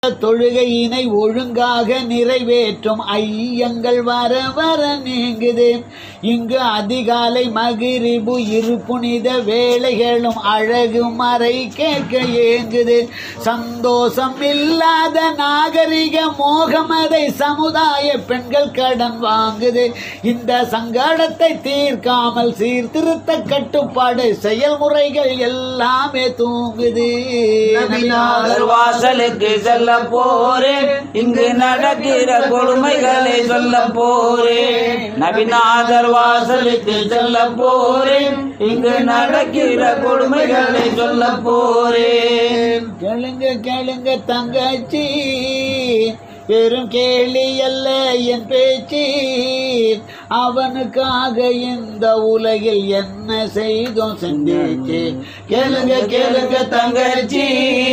தொழுகையினை ஒழுங்காக நிறைவேற்றும் ஐயங்கள் வர வர நீங்குது இங்கு அதிகாலை மகிரிபு இரு புனித வேலைகளும் அழகு மறை கேட்க ஏங்குது சந்தோஷம் இல்லாத நாகரிக மோகமதை சமுதாய பெண்கள் கடன் வாங்குது இந்த சங்கடத்தை தீர்க்காமல் சீர்திருத்த கட்டுப்பாடு செயல்முறைகள் எல்லாமே தூங்குது நபிநாதர் வாசலுக்கு செல்ல போறேன் இங்கு நடக்கிற கொடுமைகளை சொல்ல போறேன் நபிநாதர் வாசலுக்கு செல்ல போறேன் இங்கு நடக்கிற கொடுமைகளை சொல்ல போறேன் கேளுங்க கேளுங்க தங்கச்சி பெரும் கேலி அல்ல என் பேச்சு அவனுக்காக இந்த உலகில் என்ன செய்தோம் சிந்திச்சு கேளுங்க கேளுங்க தங்கச்சி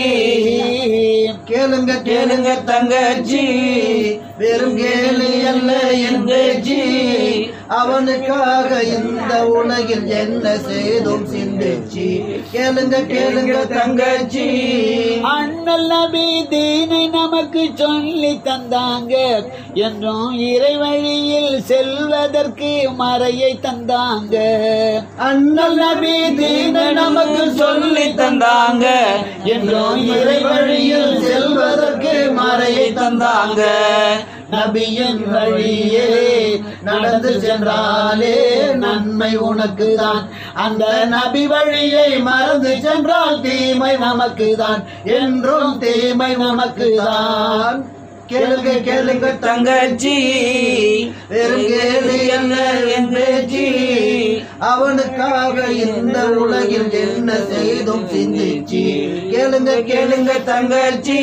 கேளுங்க கேளுங்க தங்கச்சி வெறும் கேலி அல்ல என் பேச்சு அவனுக்காக இந்த உலகில் என்ன செய்தோம் சிந்திச்சு கேளுங்க கேளுங்க தங்கச்சி அண்ணல் நபி தீனை நமக்கு சொல்லி தந்தாங்க என்றும் இறைவழியில் செல்வதற்கு மறையை தந்தாங்க அண்ணல் நபி தீன நமக்கு சொல்லி தந்தாங்க என்றும் இறைவழியில் செல்வதற்கு மறையை தந்தாங்க நபியின் வழியே நடந்து சென்றாலே நன்மை உனக்கு தான் அந்த நபி வழியை மறந்து சென்றால் தீமை நமக்கு தான் என்றும் தீமை நமக்கு தான் கேளுங்க கேளுங்க தங்கச்சி வெறும் கேள்வி அல்ல என் பேச்சு அவனுக்காக இந்த உலகில் என்ன செய்தும் சிந்திச்சு கேளுங்க கேளுங்க தங்கச்சி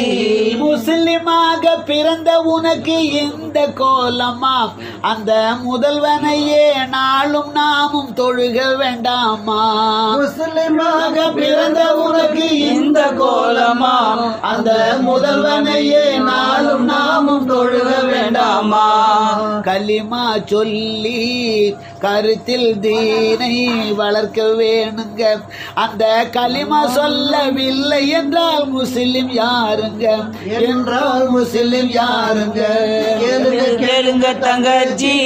முஸ்லிமாக பிறந்த உனக்கு இந்த கோலமா அந்த முதல்வனையே நாளும் நாமும் தொழுக வேண்டாமா முஸ்லிமாக பிறந்த உனக்கு இந்த கோலமா அந்த முதல்வனையே நாளும் நாமும் தொழுக வேண்டாமா களிமா சொல்லி கருத்தில் தீனை வளர்க்க வேணுங்க அந்த களிமா சொல்லவில்லை என்றால் முஸ்லிம் யாருங்க என்றால் முஸ்லிம் யாருங்க கேளுங்க கேளுங்க தங்கச்சி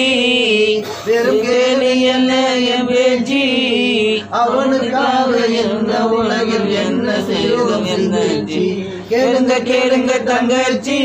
வெறும் கேலி என்ன என் பேச்சு அவனுக்காக இந்த உலகில் என்ன செய்தோம் என்னச்சி கேளுங்க கேளுங்க தங்கச்சி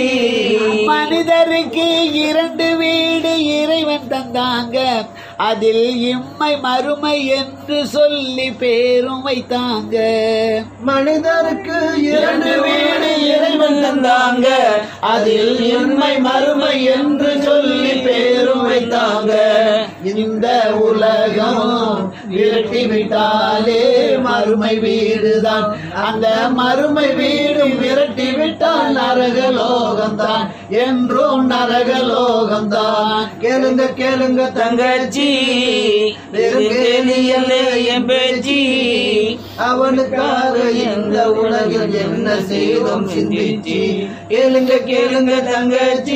மனிதருக்கு இரண்டு வீடு இறைவன் தந்தாங்க அதில் இம்மை மறுமை என்று சொல்லி பேரும் வைத்தாங்க மனிதருக்கு இரண்டு வீடு இறைவன் தந்தாங்க அதில் இன்மை மறுமை என்று சொல்லி பேரும் வைத்தாங்க இந்த உலகம் விரட்டி விட்டாலே மறுமை வீடுதான் அந்த மறுமை வீடும் விரட்டி விட்டால் நரகலோகம்தான் என்றும் நரகலோகம்தான் கேளுங்க கேளுங்க தங்கச்சி வெறும் கேலி அல்ல என் பேச்சு அவனுக்காக இந்த உலகில் என்ன செய்தோம் சிந்திச்சு கேளுங்க கேளுங்க தங்கச்சி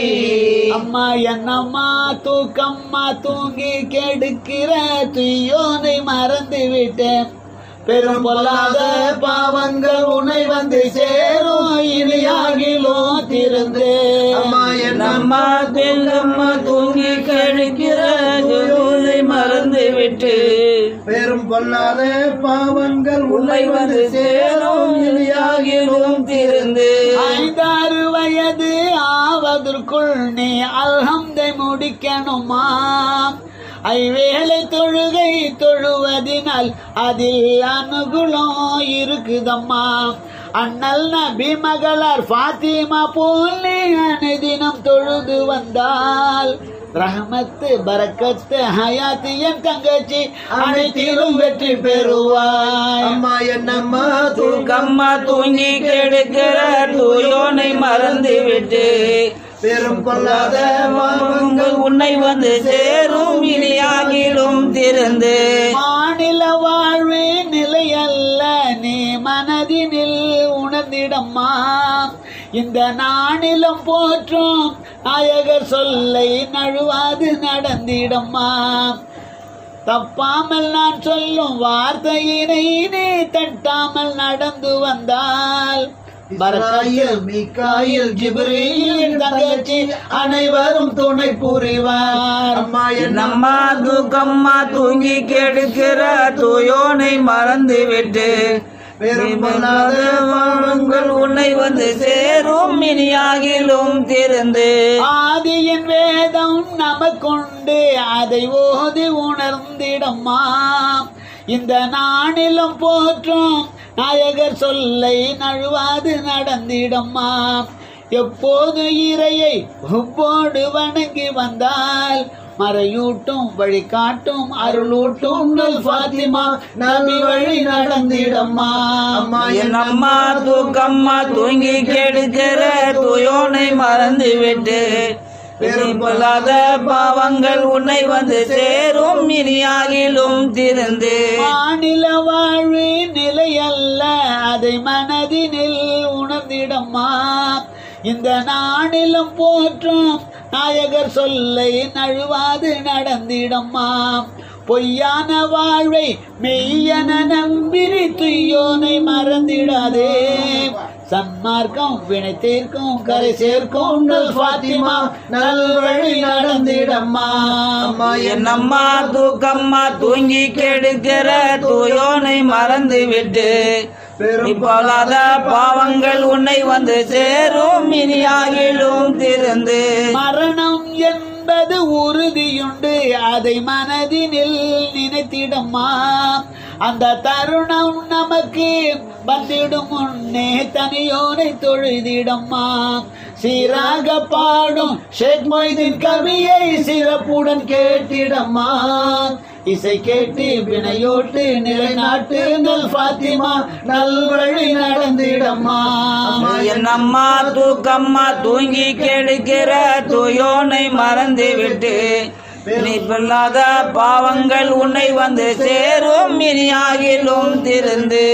அம்மா என்னம்மா தூக்கம்மா தூங்கி கெடுக்கிற துயோனை மறந்து விட்டேன் பெரும் பொல்லாத பாவங்கள் உன்னை வந்து சேரும் இனியாகிலும் திருந்து அம்மா என்னம்மா தெல்லம்மா தூங்கி கழிக்கிற ஜோலை மறந்து விட்டு பெரும் பொல்லாத பாவங்கள் உன்னை வந்து சேரும் இனியாகிலும் திருந்து ஐந்தாறு வயது ஆவதற்குள் நீ அல்ஹம்தை முடிக்கணுமா ஐவேளை தொழுகை தொழுவதினால் அதில் அனுகுலம் இருக்குதம்மா அண்ணல் நபி மகளார் ஃபாத்திமா போல் நீ அனுதினம் தொழுது வந்தால் ரஹமத்து பரக்கத்து ஹயாத்து என் தங்கச்சி அனைத்திலும் வெற்றி பெறுவாய் அம்மா என்னம்மா தூக்கம்மா தூங்கி கெடுக்கிற தூயோனை மறந்து விட்டு பெரும் கொள்ளாத பாவங்கள் உன்னை வந்து சேரும் இனியாகிலும் திறந்து மாநில வாழ்வே நிலையல்ல நீ மனதினில் உணர்ந்திடம்மா இந்த நானிலம் போற்றும் நாயகர் சொல்லை நழுவாது நடந்திடம்மா தப்பாமல் நான் சொல்லும் வார்த்தையினை நீ தட்டாமல் நடந்து வந்தால் பரக்காயில் மிக்காயில் ஜிப்ரீல் தங்கச்சி அனைவரும் துணை புரிவார் அம்மா என் என்னம்மா தூக்கம்மா தூங்கி கெடுக்கிற தூயோனை மறந்து விட்டு பெருமல்லாத வாழ்வுங்கள் உன்னை வந்து சேரும் இனியாகிலும் திருந்து ஆதியின் வேதம் நமக்குண்டு அதை ஓதி உணர்ந்திடம்மா இந்த நாணிலும் போற்றும் நாயகர் சொல்லை நழுவாது நடந்திடம்மா எப்போது இறையை ஒப்போடு வணங்கி வந்தால் மறையூட்டும் வழிகாட்டும் அருளூட்டும் நல் ஃபாத்திமா நபி வழி நடந்திடம்மா அம்மா என் என்னம்மா தூக்கம்மா தூங்கி கெடுக்கிற தூயோனை மறந்து விட்டு பெரும்பொல்லாத பாவங்கள் உன்னை வந்து சேரும் இனியாகிலும் திருந்து மாநில வாழ்வு நிலையல்ல அதை மனதினில் உணர்ந்திடம்மா இந்த நானிலும் போற்றும் நாயகர் சொல்லை நழுவாது நடந்திடம்மா பொய்யான வாழ்வை மெய்யன நம்பிரி துய்யோனை மறந்திடாதே சன்மார்க்கம் வினை தீர்க்கும் கரை சேர்க்கும் நல் ஃபாத்திமா நல் வழி நடந்திடம்மா அம்மா என் என்னம்மா தூக்கம்மா தூங்கி கெடுக்கிற தூயோனை மறந்து விட்டு இப்பொல்லாத பாவங்கள் உன்னை வந்து சேரும் இனியாகிலும் திருந்து மரணம் என்பது உறுதியுண்டு அதை மனதினில் நினைத்திடம்மா அந்த தருணம் நமக்கு வந்திடும் முன்னே தனியோனை தொழுதிடம்மா சீராக பாடும் ஷேக் மொய்தீன் கவியை சிறப்புடன் கேட்டிடம்மா இசை கேட்டு வினையோட்டு நிலைநாட்டு நல் ஃபாத்திமா நல்வழி நடந்திடம்மா என்னம்மா தூக்கம்மா தூங்கி கெடுக்கிற தூயோனை மறந்து விட்டு இனிப்பில்லாத பாவங்கள் உன்னை வந்து சேரும் இனியாகிலும் திருந்து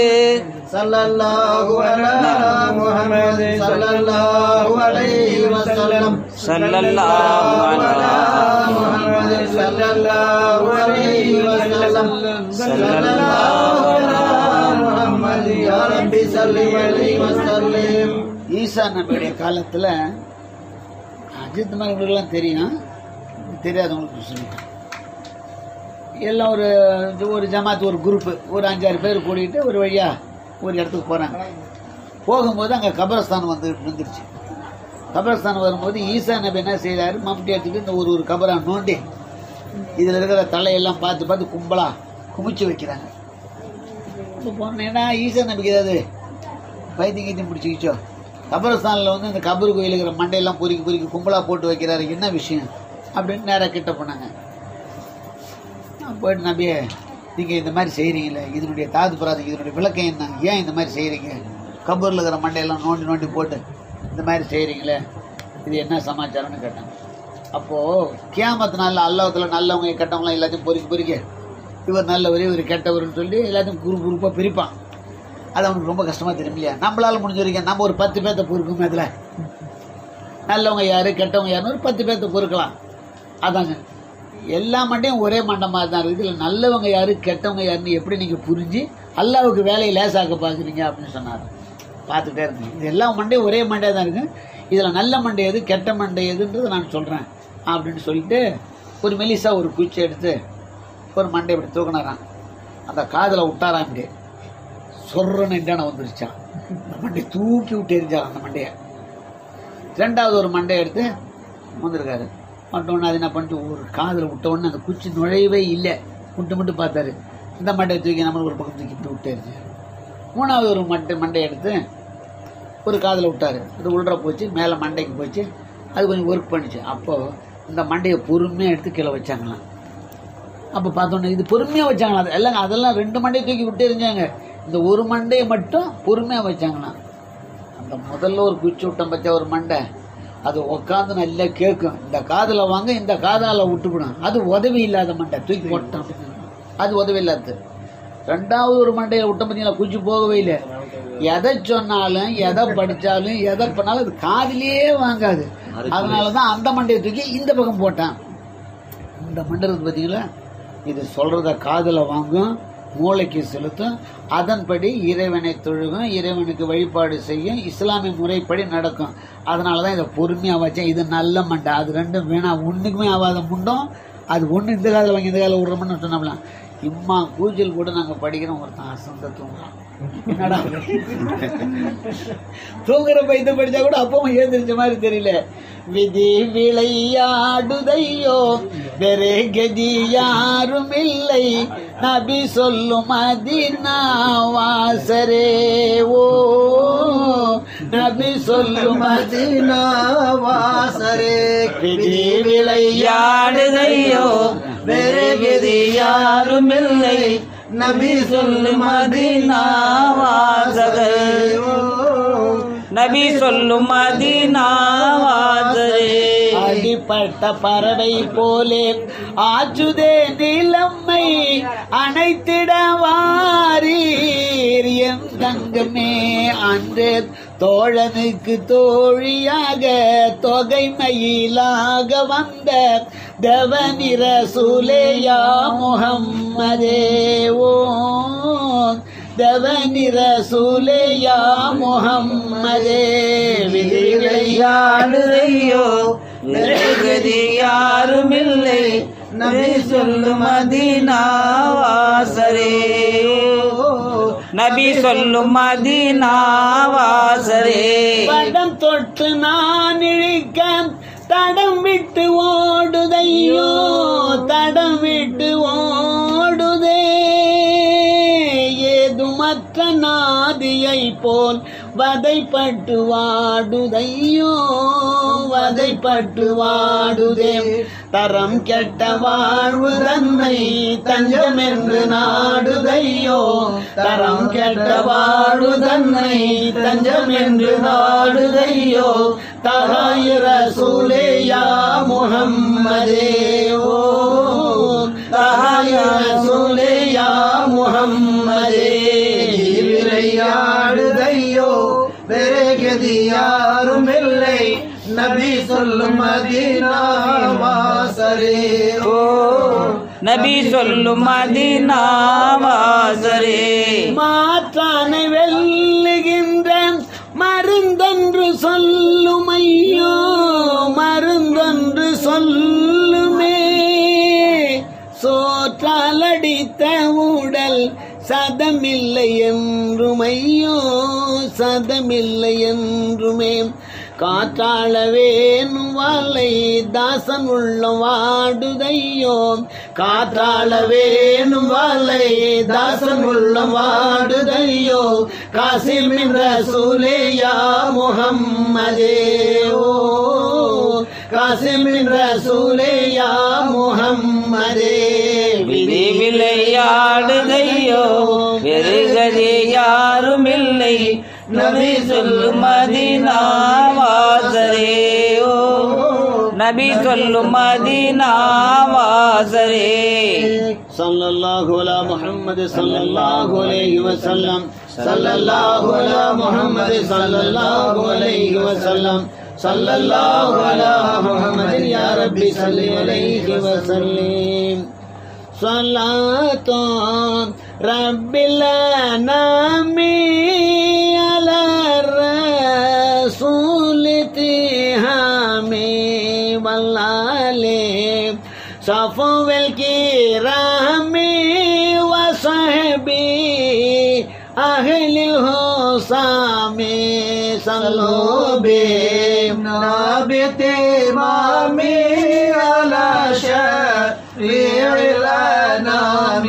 சல்லல்லாஹு அலா முஹம்மது சல்லல்லாஹு அலைஹி வஸல்லம் சல்லல்லாஹு அலா முஹம்மது சல்லல்லாஹு அலைஹி வஸல்லம் சல்லல்லாஹு அலா முஹம்மது யா ரப்பி ஸல்லி அலைஹி வஸல்லம் ஈசா நபியுடைய காலத்துல அஜித் மரங்களுக்கெல்லாம் தெரியும் தெரியாதவங்களுக்கு சொல்லுங்க எல்லாம் ஒரு ஒரு ஜமாத் ஒரு குரூப்பு ஒரு அஞ்சாறு பேர் கூட்டிகிட்டு ஒரு வழியா ஒரு இடத்துக்கு போறாங்க போகும்போது அங்கே கபரஸ்தான் வந்து வந்துருச்சு கபரஸ்தான் வரும்போது ஈசா நபி என்ன செய்றாரு மம்டி எடுத்துட்டு இந்த ஒரு ஒரு கபரா நோண்டி இதில் இருக்கிற தலையெல்லாம் பார்த்து பார்த்து கும்பலா குமிச்சு வைக்கிறாங்க இப்போ போனேன்னா ஈசா நபிக்கு ஏதாவது பைத்தியம் கீத்தியம் பிடிச்சிக்கிச்சோ கபரஸ்தானில் வந்து இந்த கபரு கோயில் இருக்கிற மண்டையெல்லாம் பொறுக்கி பொறுக்கி கும்பலாக போட்டு வைக்கிறாரு என்ன விஷயம் அப்படின்னு நேராக கிட்ட போனாங்க நான் போயிட்டு நம்பியே நீங்கள் இந்த மாதிரி செய்கிறீங்களே இதனுடைய தாது பிராதம் இதனுடைய விளக்கம் என்ன ஏன் இந்த மாதிரி செய்கிறீங்க கபூரில் இருக்கிற மண்டையெல்லாம் நோண்டி நோண்டி போட்டு இந்த மாதிரி செய்கிறீங்களே இது என்ன சமாச்சாரம்னு கேட்டேன் அப்போது கியாமத்து நாளில் அல்லாஹத்தில் நல்லவங்க கெட்டவங்களாம் எல்லாத்தையும் பொறுக்கி பொறுக்கி இவர் நல்லவர் இவர் கெட்டவர்னு சொல்லி எல்லாத்தையும் குரூப் குரூப்பாக பிரிப்பான் அது அவனுக்கு ரொம்ப கஷ்டமாக தெரியும் இல்லையா நம்மளால முடிஞ்ச வரைக்கும் நம்ம ஒரு பத்து பேர்த்த பொறுக்குமே அதில் நல்லவங்க யாரு கெட்டவங்க யாருன்னு ஒரு பத்து பேர்த்த பொறுக்கலாம் அதாங்க எல்லா மண்டையும் ஒரே மண்டை மாதிரி தான் இருக்குது இதில் நல்லவங்க யாரு கெட்டவங்க யாருன்னு எப்படி நீங்கள் புரிஞ்சு அல்லாவுக்கு வேலையை லேசாக்க பார்க்குறீங்க அப்படின்னு சொன்னார் பார்த்துட்டே இருக்கீங்க இது எல்லா மண்டையும் ஒரே மண்டையாக தான் இருக்கு இதில் நல்ல மண்டை எது கெட்ட மண்டை எதுன்றது நான் சொல்கிறேன் அப்படின்னு சொல்லிட்டு ஒரு மெலிசா ஒரு குச்சி எடுத்து ஒரு மண்டை இப்படி தூக்கினாராம் அந்த காதில் விட்டாராம் இப்படி சொர்றன்னு இண்டான வந்துருச்சான் அந்த மண்டையை தூக்கி விட்டு எரிஞ்சான் அந்த மண்டையை ரெண்டாவது ஒரு மண்டையை எடுத்து வந்திருக்காரு மட்டும் அது என்ன பண்ணிட்டு ஒரு காதில் விட்ட உடனே அந்த குச்சி நுழையவே இல்லை முட்டு முட்டு பார்த்தாரு இந்த மண்டையை தூக்கி நம்மளுக்கு ஒரு பக்கம் தூக்கி இப்படி விட்டு எரிஞ்சு மூணாவது ஒரு மண்டை மண்டையை எடுத்து ஒரு காதில் விட்டாரு அது உள்ற போச்சு மேலே மண்டைக்கு போச்சு அது கொஞ்சம் ஒர்க் பண்ணுச்சு அப்போது இந்த மண்டையை பொறுமையாக எடுத்து கீழே வச்சாங்களாம் அப்போ பார்த்தோன்னே இது பொறுமையாக வச்சாங்களா அது எல்லாம் அதெல்லாம் ரெண்டு மண்டையை தூக்கி விட்டு எரிஞ்சாங்க இந்த ஒரு மண்டையை மட்டும் பொறுமையாக வச்சாங்களாம் அந்த முதல்ல ஒரு குச்சி விட்டம் பச்சா ஒரு மண்டை அது உட்காந்து நல்லா கேட்கும் இந்த காதில் வாங்க இந்த காதால விட்டுவிடும் அது உதவி இல்லாத மண்டை தூக்கி போட்டான் அது உதவி இல்லாதது ரெண்டாவது ஒரு மண்டையை விட்ட பார்த்தீங்களா குச்சி போகவே இல்லை எதை சொன்னாலும் எதை படித்தாலும் எதை பண்ணாலும் அது காதிலேயே வாங்காது அதனால தான் அந்த மண்டையை தூக்கி இந்த பக்கம் போட்டான் இந்த மண்டை இருக்கு பார்த்தீங்களா இது சொல்கிறத காதில் வாங்கும் மூளைக்கு செலுத்தும் அதன்படி இறைவனை தொழுகும் இறைவனுக்கு வழிபாடு செய்யும் இஸ்லாமிய முறைப்படி நடக்கும் அதனால தான் இதை பொறுமையாக வச்சேன் இது நல்ல மண்டை அது ரெண்டும் வேணா ஒன்றுக்குமே ஆகாத முண்டும் அது ஒன்று இந்த காதில் வாங்கி இந்த காதில் விடுறோம்னு சொன்னோம்லாம் இம்மா கூஜல் கூட நாங்கள் படிக்கிறோம் ஒருத்தன் அசந்த தூங்குறான் என்னடா தூங்குற பைத்த படிச்சா கூட அப்பவும் எழுந்திரிச்ச மாதிரி தெரியல விதி விளையாடுதையோ வேறே கதி யாரும் இல்லை நபி சொல்லும் அதினா வாசரே ஓ நபி சொல்லும் மதினா வாசரே விதி விளையாடுதையோ வேறு கதி யாரும் இல்லை நபி சொல்லும் மதினா வாசகர் நபி சொல்லும் மதினா வாசரே அடிப்பட்ட பறவை போலே ஆச்சுதே நிலம்மை அணைத்திட வாரீர் என் தங்கமே அன்று தோழனுக்கு தோழியாக தொகைமையிலாக வந்த தவனிர சூலேயா முகம்மதே ஓ தவனிர சூலேயா முகம்மதே விதிகளை யாடுதையோ வேறு கதி யாரும் இல்லை நபி சொல்லும் மதினா வாசரே நபி சொல்லும் மதினா வாசரே படம் தொட்டு நான் இழிக்க தடம் விட்டு ஓடுதையோ தடம் விட்டு ஓடுதே ஏதுமற்ற நாதியை போல் வதைப்பட்டு வாடுதையோ வதைப்பட்டு வாடுதே தரம் கெட்ட வாழ்வு தன்னை தஞ்சம் என்று நாடுதையோ தரம் கெட்ட வாழ்வு தன்னை தஞ்சம் என்று நாடுதையோ தகாயிர சூலேயா முகம்மதே ஓ தகாயிர சூலேயா முகம்மதே விளையாடுதையோ வேறு கதி யாரும் இல்லை நபி சொல்லும் மதினா வாசரே ஓ நபி சொல்லும் மதினா வாசரே மாற்றானை வெல்லுகின்ற மருந்தொன்று சொல்லும் ஐயோ மருந்தொன்று சொல்லுமே சோற்றாலடித்த உடல் சதமில்லை என்றும் ஐயோ சதமில்லை என்றுமே காற்றாளவேனும் வாழை தாசன் உள்ள வாடுதையோ காற்றாளவேனும் வாழை தாசன் உள்ள வாடுதையோ காசிமின் ரசூலேயா முகம்மதே ஓ காசிமின் ரசூலேயா முகம்மதே விதி விளையாடுதையோ வேறு கதி யாரும் இல்லை நபி சொல்லும் மதினா வாசரே ஓ நபி சொல்லும் மதினா வாசரே صلى الله على محمد صلى الله عليه وسلم صلى الله على محمد صلى الله عليه وسلم صلى الله على محمد يا ربي صل عليه وسلم صلاة رب الأنام على الرسول تهامي والآل صفو الكرام وصحبي أهل الحسام صلوا بهم نابت إمامي على شفيع الأنام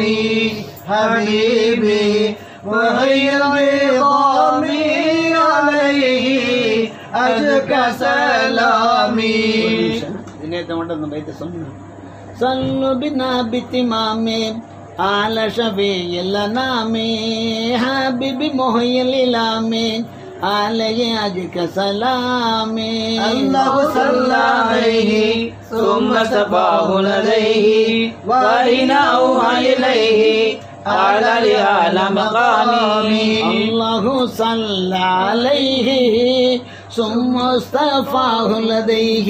حبيبي وخير نظامي عليه أزكى سلامي நேற்று மட்டும் அந்த பைத்த சொன்னேன் சல்லு பினா பித்தி மாமே ஆல ஷபி இல்ல நாமே ஹபிபி மொஹியல் இலாமே ஆலய அஜிக சலாமே الله صلى عليه ثم سباه لديه وإن أوحى إليه على لأعلى مقامي الله صلى عليه ثم اصطفاه لديه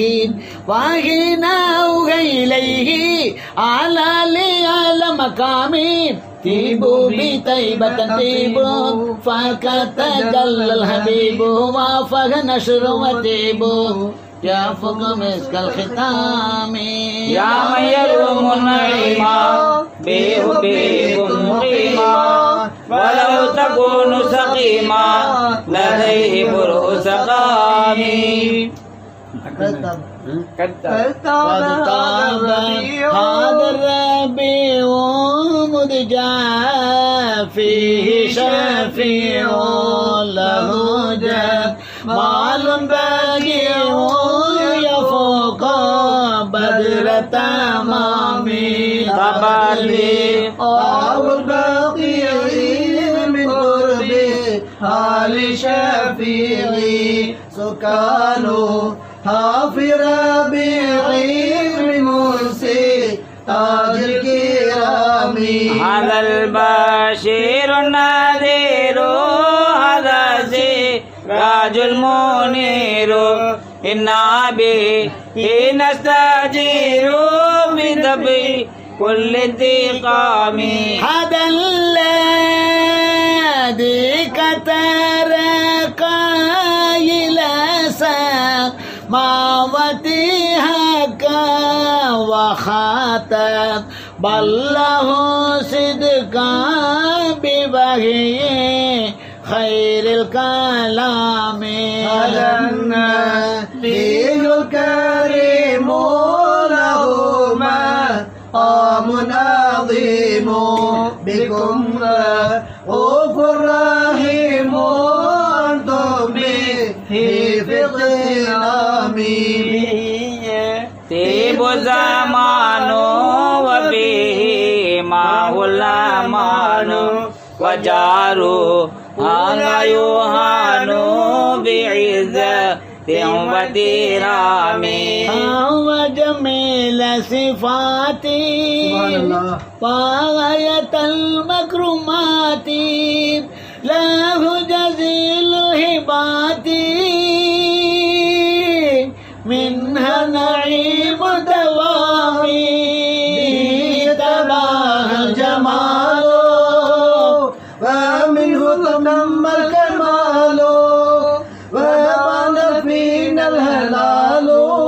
وحين أوحى إليه على لأعلى مقامي طيبوا بطيبة طيبوا فكتجلى الحبيب وافق نشر وتيبوا يافق مسك الختام يا من يروم النعيما بحبكم مقيما ولو تكون سقيما لديه برء سقامي قد طاب هذا الربيع مدجى فيه شفيع له جمال بديع يفوق بدر تمامي تبالي أو البقيع من قربي حال شفيعي سكانه حافر ربيعي من مرسي تاج الكرام هذا البشير النذير هذا سراج المنير إنا به نستجير من ذبي كل انتقام هذا الذي كترك إلى سماواتها وخاتم بل له صدقا بوحي خير الكلام هذا النبي الكريم له مقام عظيم بكم رؤوف رحيم أنتم به في ظلامي طيب الزمان وفيه معه الأمان وجاره هذا يوهان بعزة وترامي وجميل صفاتي سبحان الله وغاية المكرمات له جزيل هباتي منها نعيم دوامي تباه الجمال ومنه تم الكمال وبان فينا الهلال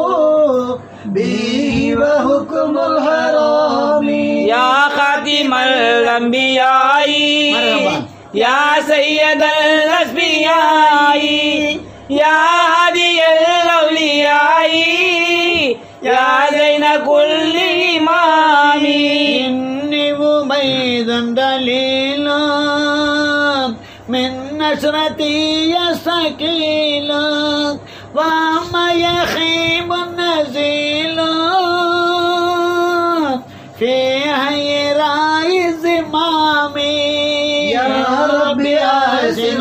به وحكم الحرام يا خاتم الأنبياء مرحبا. يا سيد الأسبياء يا هادي الأولياء يا زين كل إمام إني مبيض دليلا من نشرتي يستكيلا وما يخيب النزيلا في حيراء زمامي يا رب أحسن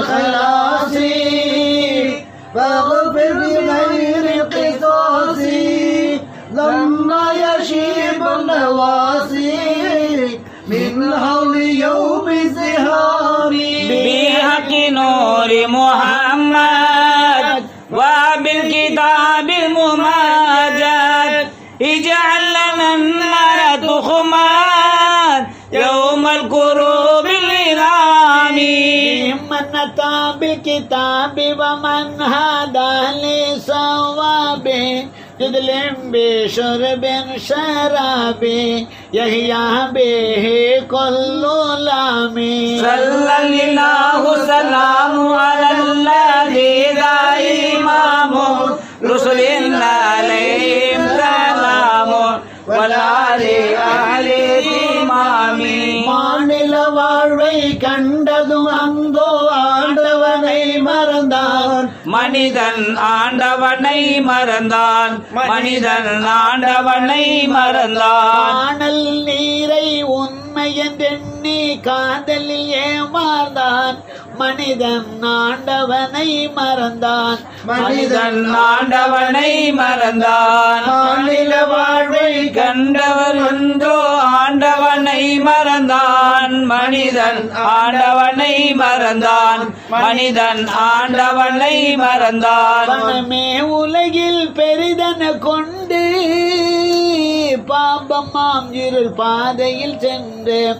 خلاصي واغفر بغير قصاصي لما يشيب النواسي من حول يوم زهاري بحق نور محمد وبالكتاب الممجد اجعل لنا النار تخمان يوم الكروب الإنعام من أتى بالكتاب ومن هدى لصواب جدل بشرب شراب يحيى به كل لامي صلى الله سلام على الذي ذا إمام رسل عليهم سلام والآل أهل الإمام மாநில வாழ்வை கண்டதும் அந்தோ ஆண்டவனை மறந்தான் மனிதன் ஆண்டவனை மறந்தான் மனிதன் ஆண்டவனை மறந்தான் காணல் நீரை உண்மை என்றெண்ணி காதலில் ஏமாந்தான் மனிதன் ஆண்டவனை மறந்தான் மனிதன் ஆண்டவனை மறந்தான் மாநில வாழ்வை கண்டவர் ஒன்றோ ஆண்டவனை மறந்தான் மனிதன் ஆண்டவனை மறந்தான் மனிதன் ஆண்டவனை மறந்தான் பணமே உலகில் பெரிதென கொண்டு பாம்பமாம் இருள் பாதையில் சென்று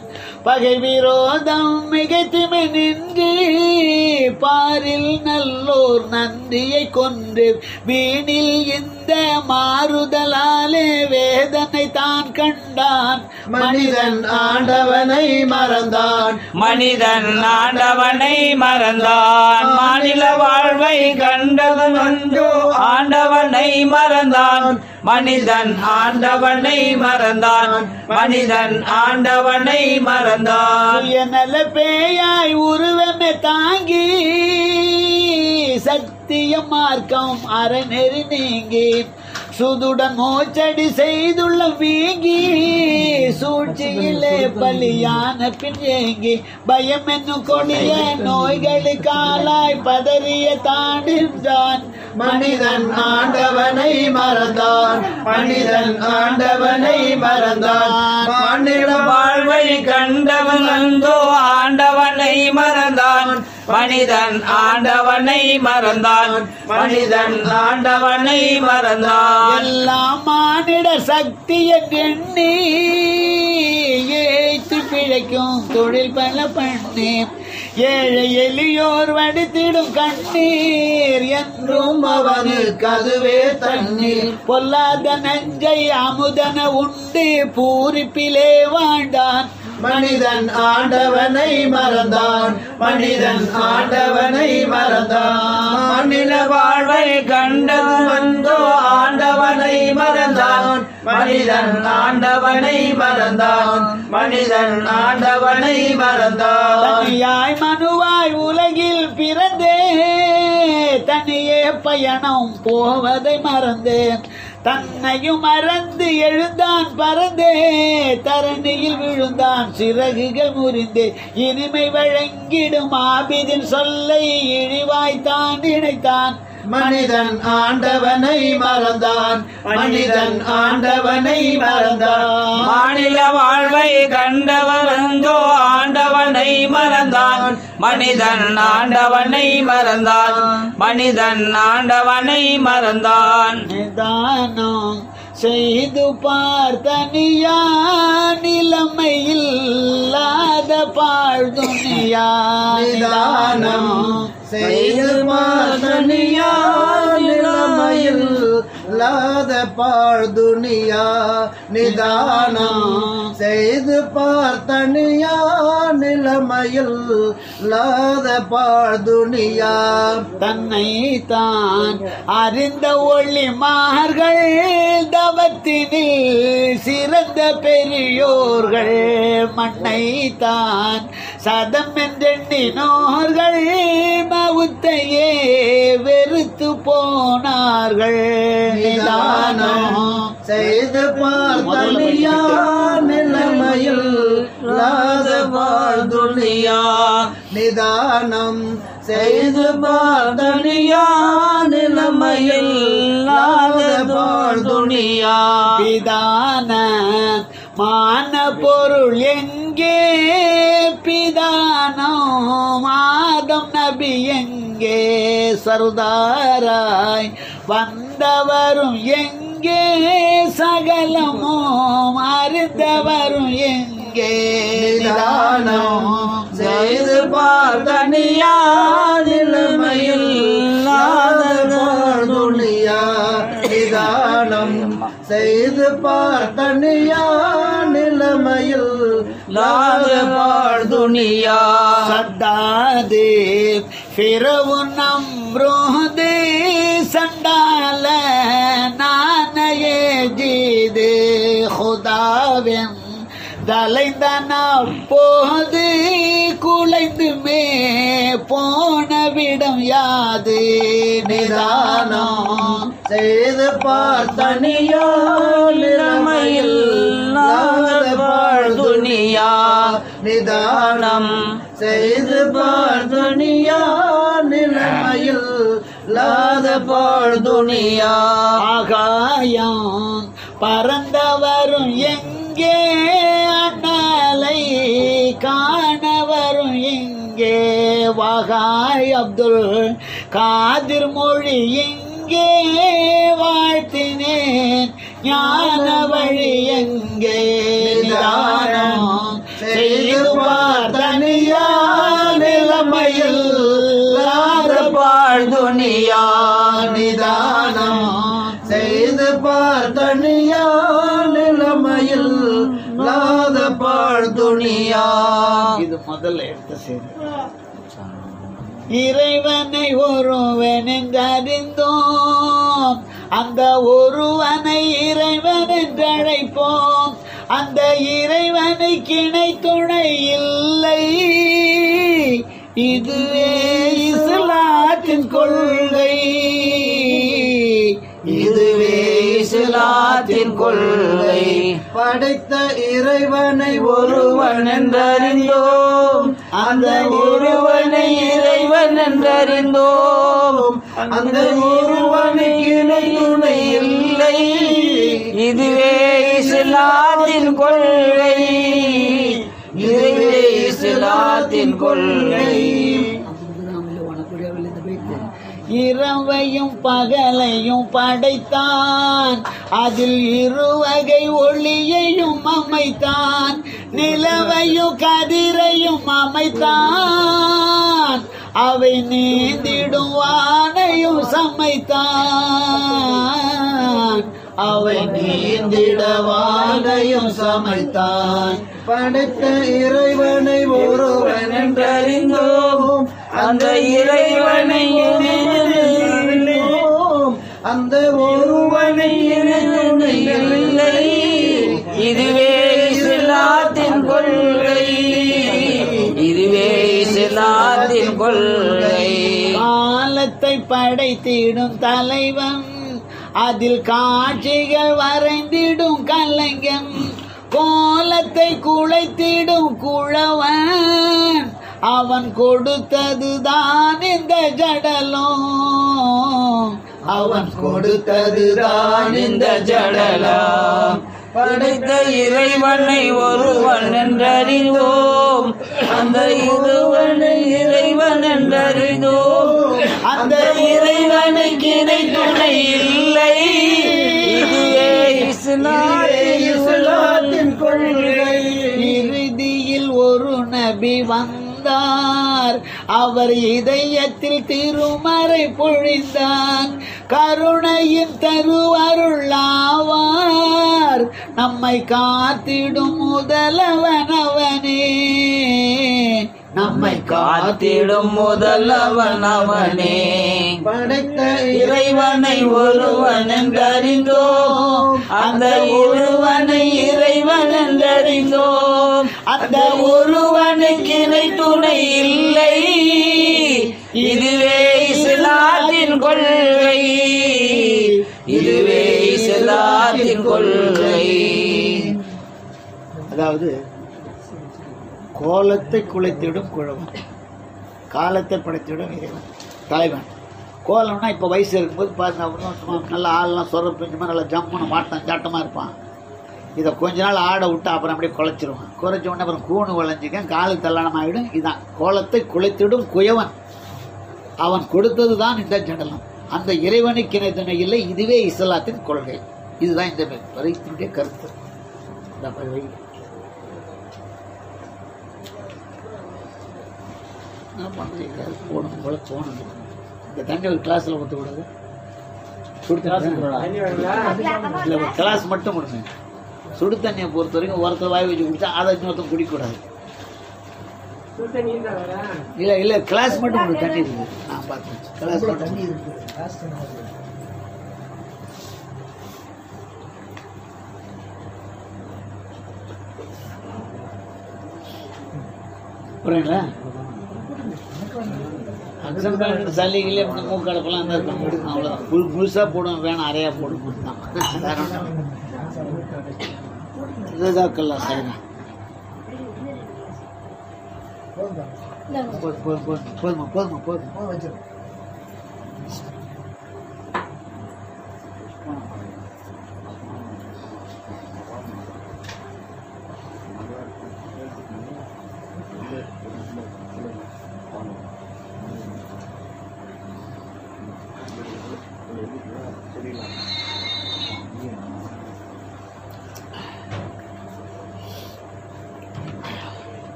பகை விரோதம் மிகைத்துமை நின்று பாரில் நல்லோர் நந்தியை கொன்று வீணில் இந்த மாறுதலாலே வேதனை தான் கண்டான் மனிதன் ஆண்டவனை மறந்தான் மனிதன் ஆண்டவனை மறந்தான் மாநில வாழ்வை கண்டவன் ஒன்று ஆண்டவனை மறந்தான் மனிதன் ஆண்டவனை மறந்தான் மனிதன் ஆண்டவனை மறந்தான் சுயநல பேயாய் உருவமே தாங்கி சத்திய மார்க்கம் அறநெறி நீங்கி சுதுடன் மோச்சடி செய்துள்ள வீங்கி சூழ்ச்சியிலே பலியான பின் ஏங்கி பயம் என்னும் கொடிய நோய்களுக்காலாய் பதறிய தாண்டின்றான் மனிதன் ஆண்டவனை மறந்தான் மனிதன் ஆண்டவனை மறந்தான் மாநில வாழ்வை கண்டவன் அந்தோ ஆண்டவனை மறந்தான் மனிதன் ஆண்டவனை மறந்தான் மனிதன் ஆண்டவனை மறந்தான் எல்லாம் மானிட சக்திய எண்ணி ஏய்த்து பிழைக்கும் தொழில் பல பண்ணி ஏழை எளியோர் வடித்திடும் கண்ணீர் என்றும் அவனுக்கு அதுவே தண்ணீர் பொல்லாத நஞ்சை அமுதன உண்டு பூரிப்பிலே வாழ்ந்தான் மனிதன் ஆண்டவனை மறந்தான் மனிதன் ஆண்டவனை மறந்தான் மனித வாழ்வை கண்டவன் அந்தோ ஆண்டவனை மறந்தான் மனிதன் ஆண்டவனை மறந்தான் மனிதன் ஆண்டவனை மறந்தான் தனியாய் மனுவாய் உலகில் பிறந்தே தனியே பயணம் போவதை மறந்தேன் தன்னையும் மறந்து எழுந்தான் பறந்தே தரணியில் விழுந்தான் சிறகுகள் முறிந்தே இனிமை வழங்கிடும் ஆபிதின் சொல்லை இழிவாய் தான் நினைத்தான் மனிதன் ஆண்டவனை மறந்தான் மனிதன் ஆண்டவனை மறந்தான் மாநில வாழ்வை கண்டவன் அந்தோ ஆண்டவனை மறந்தான் மனிதன் ஆண்டவனை மறந்தான் மனிதன் ஆண்டவனை மறந்தான் நிதானம் செய்து பார்த்தனியா நிலைமையில் இல்லாத பாழ்துனியா நிதானம் செய்து பார்த்தனியா நிலைமையில் இல்லாத பாழ்துனியா நிதானம் செய்து பார்த்தனியா நிலைமையில் இல்லாத பாழ்துனியா தன்னை தான் அறிந்த ஒளிமார்கள் தவத்தினில் சிறந்த பெரியோர்கள் மண்ணை தான் சதம் என்றெண்ணினோர்கள் மவுத்தையே வெறுத்து போனார்கள் நிதானம் செய்து பார்த்தனியா நிலைமையில் இல்லாத வாழ்துனியா நிதானம் செய்து பார்த்தனியா நிலைமையில் இல்லாத வாழ்துனியா பிதான மான பொருள் எங்கே பிதானோ மாதம் நபி எங்கே சருதாராய் வந்தவரும் எங்கே சகலமோ அறிந்தவரும் எங்கே நிதானம் செய்து பார்த்தனியா நிலைமையில் இல்லாத வாழ்துனியா நிதானம் செய்து பார்த்தனியா நிலைமையில் இல்லாத வாழ்துனியா சத்தாதே பிறவு நம்ரோது சண்டால நானையே ஜீது ஹுதாவென் தலைந்தன போது குலைந்துமே போனவிடம் யாது நிதானம் செய்து பார்த்தனியா நிலைமையில் இல்லாத வாழ்துனியா நிதானம் செய்து பார்த்தனியா நிலைமையில் இல்லாத வாழ்துனியா ஆகாயம் பறந்தவரும் எங்கே அண்ணலை காணவரும் எங்கே வகாய் அப்துல் காதிர் மொழி எங்கே வாழ்த்தினேன் ஞான வழி எங்கே நிதானம் செய்து பார்த்தனியா நிலைமையில் நாத பாழ் துணியா இது முதல்ல எடுத்த செய்தி இறைவனை ஒருவன் என்றறிந்தோம் அந்த ஒருவனை இறைவன் என்றழைப்போம் அந்த இறைவனை கிணை துணை இல்லை இதுவே இஸ்லாத்தின் கொள்கை இதுவே இஸ்லாத்தின் கொள்கை படைத்த இறைவனை ஒருவன் என்றறிந்தோம் அந்த ஒருவனை இறைவன் என்றறிந்தோம் அந்த ஒருவனுக்கு இணை துணை இல்லை இதுவே இஸ்லாத்தின் கொள்கை இதுவே இஸ்லாத்தின் கொள்கை இரவையும் பகலையும் படைத்தான் அதில் இருவகை ஒளியையும் அமைத்தான் நிலவையும் கதிரையும் அமைத்தான் அவை நீந்திடும் வானையும் சமைத்தான் அவை நீந்திடவானையும் சமைத்தான் படைத்த இறைவனை ஒருவன் என்றறிந்தோம் அந்த இறைவனை என்றறிந்தோம். அந்த ஒருவனை துணை இல்லை இதுவே இஸ்லாத்தின் கொள்கை இதுவே இஸ்லாத்தின் கொள்கை காலத்தை படைத்திடும் தலைவன் அதில் காட்சிகள் வரைந்திடும் கலைஞன் கோலத்தை குலைத்திடும் குழவன் அவன் கொடுத்ததுதான் இந்த ஜடலம் அவன் கொடுத்ததுதான் இந்த ஜடலாம் படைத்த இறைவனை ஒருவன் என்றறிந்தோம் அந்த இருவனை இறைவன் என்றறிந்தோம் அந்த இறைவனை கிணை துணை இல்லை இதுவே இஸ்லாத்தின் இஸ்லாத்தின் கொள்கை இறுதியில் ஒரு நபி வந்தார் அவர் இதயத்தில் திருமறை பொழிந்தார் கருணையின் தருவருளாவார் நம்மை காத்திடும் முதலவன் அவனே நம்மை காத்திடும் முதலவன் அவனே படைத்த இறைவனை ஒருவன் என்றறிந்தோம் அந்த ஒருவனை இறைவன் என்றறிந்தோம் அந்த ஒருவனுக்கு இணை துணை இல்லை இதுவே இஸ்லாத்தின் கொள்கை இதுவே இஸ்லாத்தின் கொள்கை அதாவது கோலத்தை குலைத்திடும் குழவன் காலத்தை படைத்திடும் இறைவன் தலைவன் கோலம்னா இப்போ வயசு இருக்கும்போது பாருங்க அவனும் சும்மா நல்லா ஆள்லாம் சொர பிஞ்சுமா நல்லா ஜம்முன்னு மாட்டம் சாட்டமாக இருப்பான் இதை கொஞ்ச நாள் ஆட விட்டு அப்புறம் அப்படியே குலைச்சிருவான் குறைச்ச உடனே அப்புறம் கூணு விளைஞ்சிக்க காலு தள்ளனம் ஆகிடும் இதான் கோலத்தை குலைத்திடும் குயவன் அவன் கொடுத்தது தான் இந்த ஜடலம் அந்த இறைவனுக்கு இணை துணை இல்லை இதுவே இஸ்லாத்தின் கொள்கை இதுதான் இந்த வரைத்தினுடைய கருத்து இந்த வை நான் பண்ணுறீங்க போடணும் போல தோணுது இந்த தண்ணி ஒரு கிளாஸில் ஊற்ற கூடாது இல்லை ஒரு கிளாஸ் மட்டும் கொடுங்க சுடு தண்ணியை பொறுத்த வரைக்கும் ஒருத்தர் வாய் வச்சு குடிச்சா அதை இன்னொருத்தர் குடிக்கக்கூடாது இல்லை இல்லை கிளாஸ் மட்டும் கொடுங்க தண்ணி இருக்குது நான் பார்த்தேன் கிளாஸ் மட்டும் புரியுங்களா அக்சம் பேண்ட் சளி கிளி அப்படி மூக்கு அடப்பெல்லாம் தான் இருக்கும் அவ்வளோதான் முழு முழுசாக போடும் வேணாம் அரையா போடும் மட்டும் தான் ஜசாக்கல்லா சரிண்ணா போதும் போதும் போதும் போதுமா போதுமா போதும்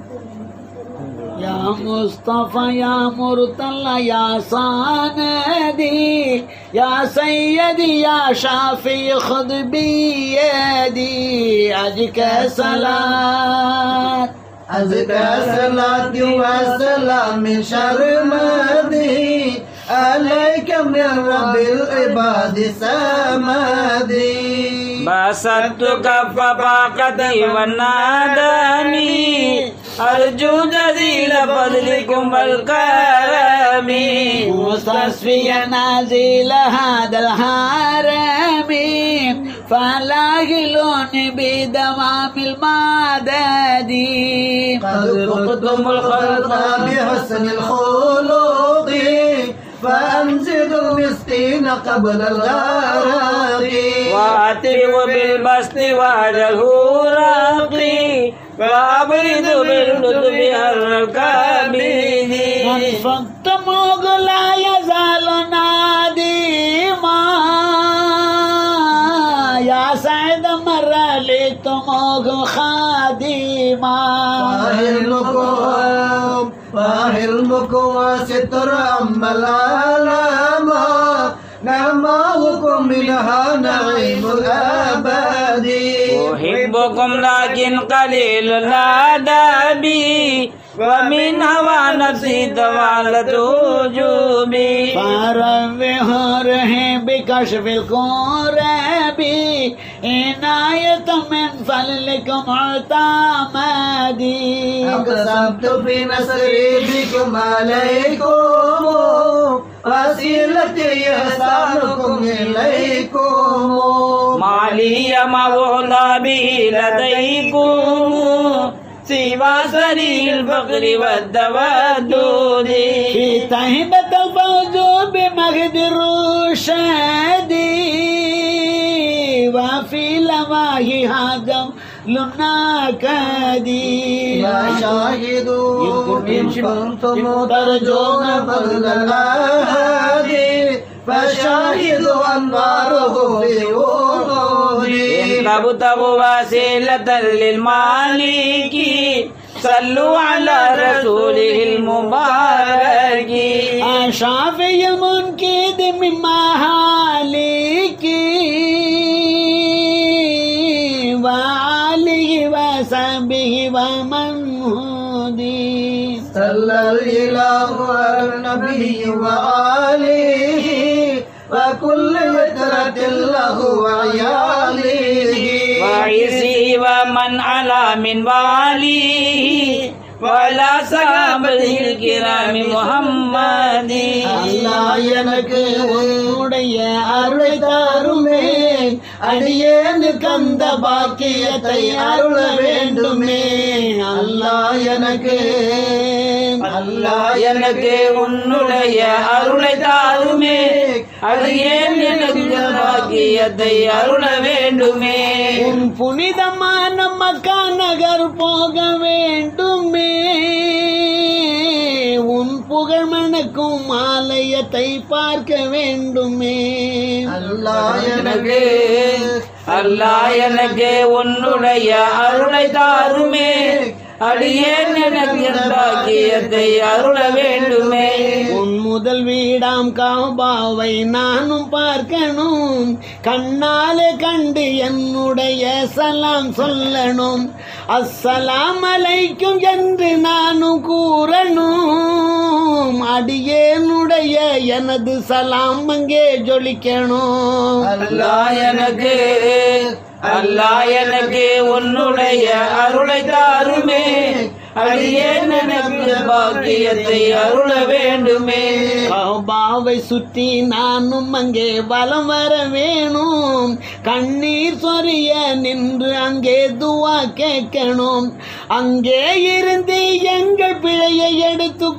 يا مصطفى يا مرتلى يا سندي يا سيدي يا شافي خذ بيدي أجك صلاة أزكى صلاة وسلام من شر مدي عليك من رب العباد سمدي بسطت كف باقتي وناداني أرجو جزيل فضلكم والكرم مستصفيا نازل هذا الهرم فلاهلون بدوام المدد قد قدتم الخلق بحسن الخلق فأنزل المسكين قبل الغرق وأترب بالبسط وعجله راقي وأبرد باللطف الكبير فقط موغ لا يزال نادما يا سعد مر لتموغ خادما فهلمكم فهلمكم وستر أما العالم نعماؤكم منها نعيم الأبد أحبكم لكن قليل الأدب ومن هوى نفسي توالت وجوبي فروه رحم بكشف الكرب عناية من فضلكم اعتمدي أقسمت في نصري بكم عليكم وسيلتي إحسانكم إليكم ما لي مولى به لديكم سوى سري الفقر والتودد في تهبة الفوز بمهد الرشاد وفي لواه هاجم لنا كادي يا شاهدوا إن كنتم ترجون فضل الهادي فشاهدوا أنواره في إن وجودي تبتغوا وسيلة للمالك صلوا على رسوله المبارك شافي المنكد من مهالك وعليه وصحبه ومن هدي صلى الإله على النبي وآله وكل فترة له وعياله وعيسي ومن على من واليه وعلى صحابته الكرام محمد அல்லாஹ் எனக்கு உன்னுடைய அருளை தாருமே அடியேனுக்கு அந்த பாக்கியத்தை அருள வேண்டுமே அல்லாஹ் எனக்கு அல்லாஹ் எனக்கு உன்னுடைய அருளை தாருமே அது ஏன் எனக்கு பாக்கியத்தை அருள வேண்டுமே உன் புனிதமான மக்கா நகர் போக வேண்டுமே உன் புகழ் மணக்கும் ஆலயத்தை பார்க்க வேண்டுமே அல்லாஹ் எனக்கு எனக்கு அல்லாஹ் எனக்கு உன்னுடைய அருளை தாருமே அடியேன் எனக்கு என் பாக்கியத்தை அருள வேண்டுமே உன் முதல் வீடாம் காபாவை நானும் பார்க்கணும் கண்ணாலே கண்டு என்னுடைய சலாம் சொல்லணும் அஸ்ஸலாம் அலைக்கும் என்று நானும் கூறணும் அடியேனுடைய எனது சலாம் அங்கே ஜொலிக்கணும் அல்லாஹ் எனக்கு அல்லாஹ் எனக்கு உன்னுடைய அருளை தாருமே அடியேன் எனக்கு பாக்கியத்தை அருள வேண்டுமே கௌபாவை சுற்றி நானும் அங்கே வலம் வர வேணும் கண்ணீர் சொரிய நின்று அங்கே துவா கேட்கணும் அங்கே இருந்து எங்கள் பிழையை எடுத்து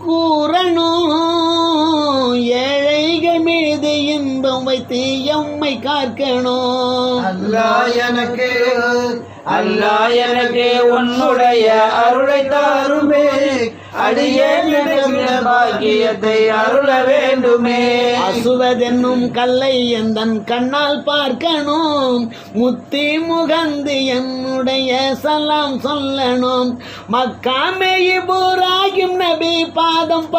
கூறணும் ஏழைகள் மீது இன்பம் வைத்து எம்மை காக்கணும் அல்லாஹ் எனக்கு அல்லாஹ் எனக்கு உன்னுடைய அருளை தாருமே அடியேன் எனக்கு பாக்கியத்தை அருள வேண்டுமே அசுவதென்னும் கல்லை எந்தன் கண்ணால் பார்க்கணும் முத்தி முகந்து என்னுடைய சலாம் சொல்லணும் மக்காமே இபுராகிம் நபி பாதம்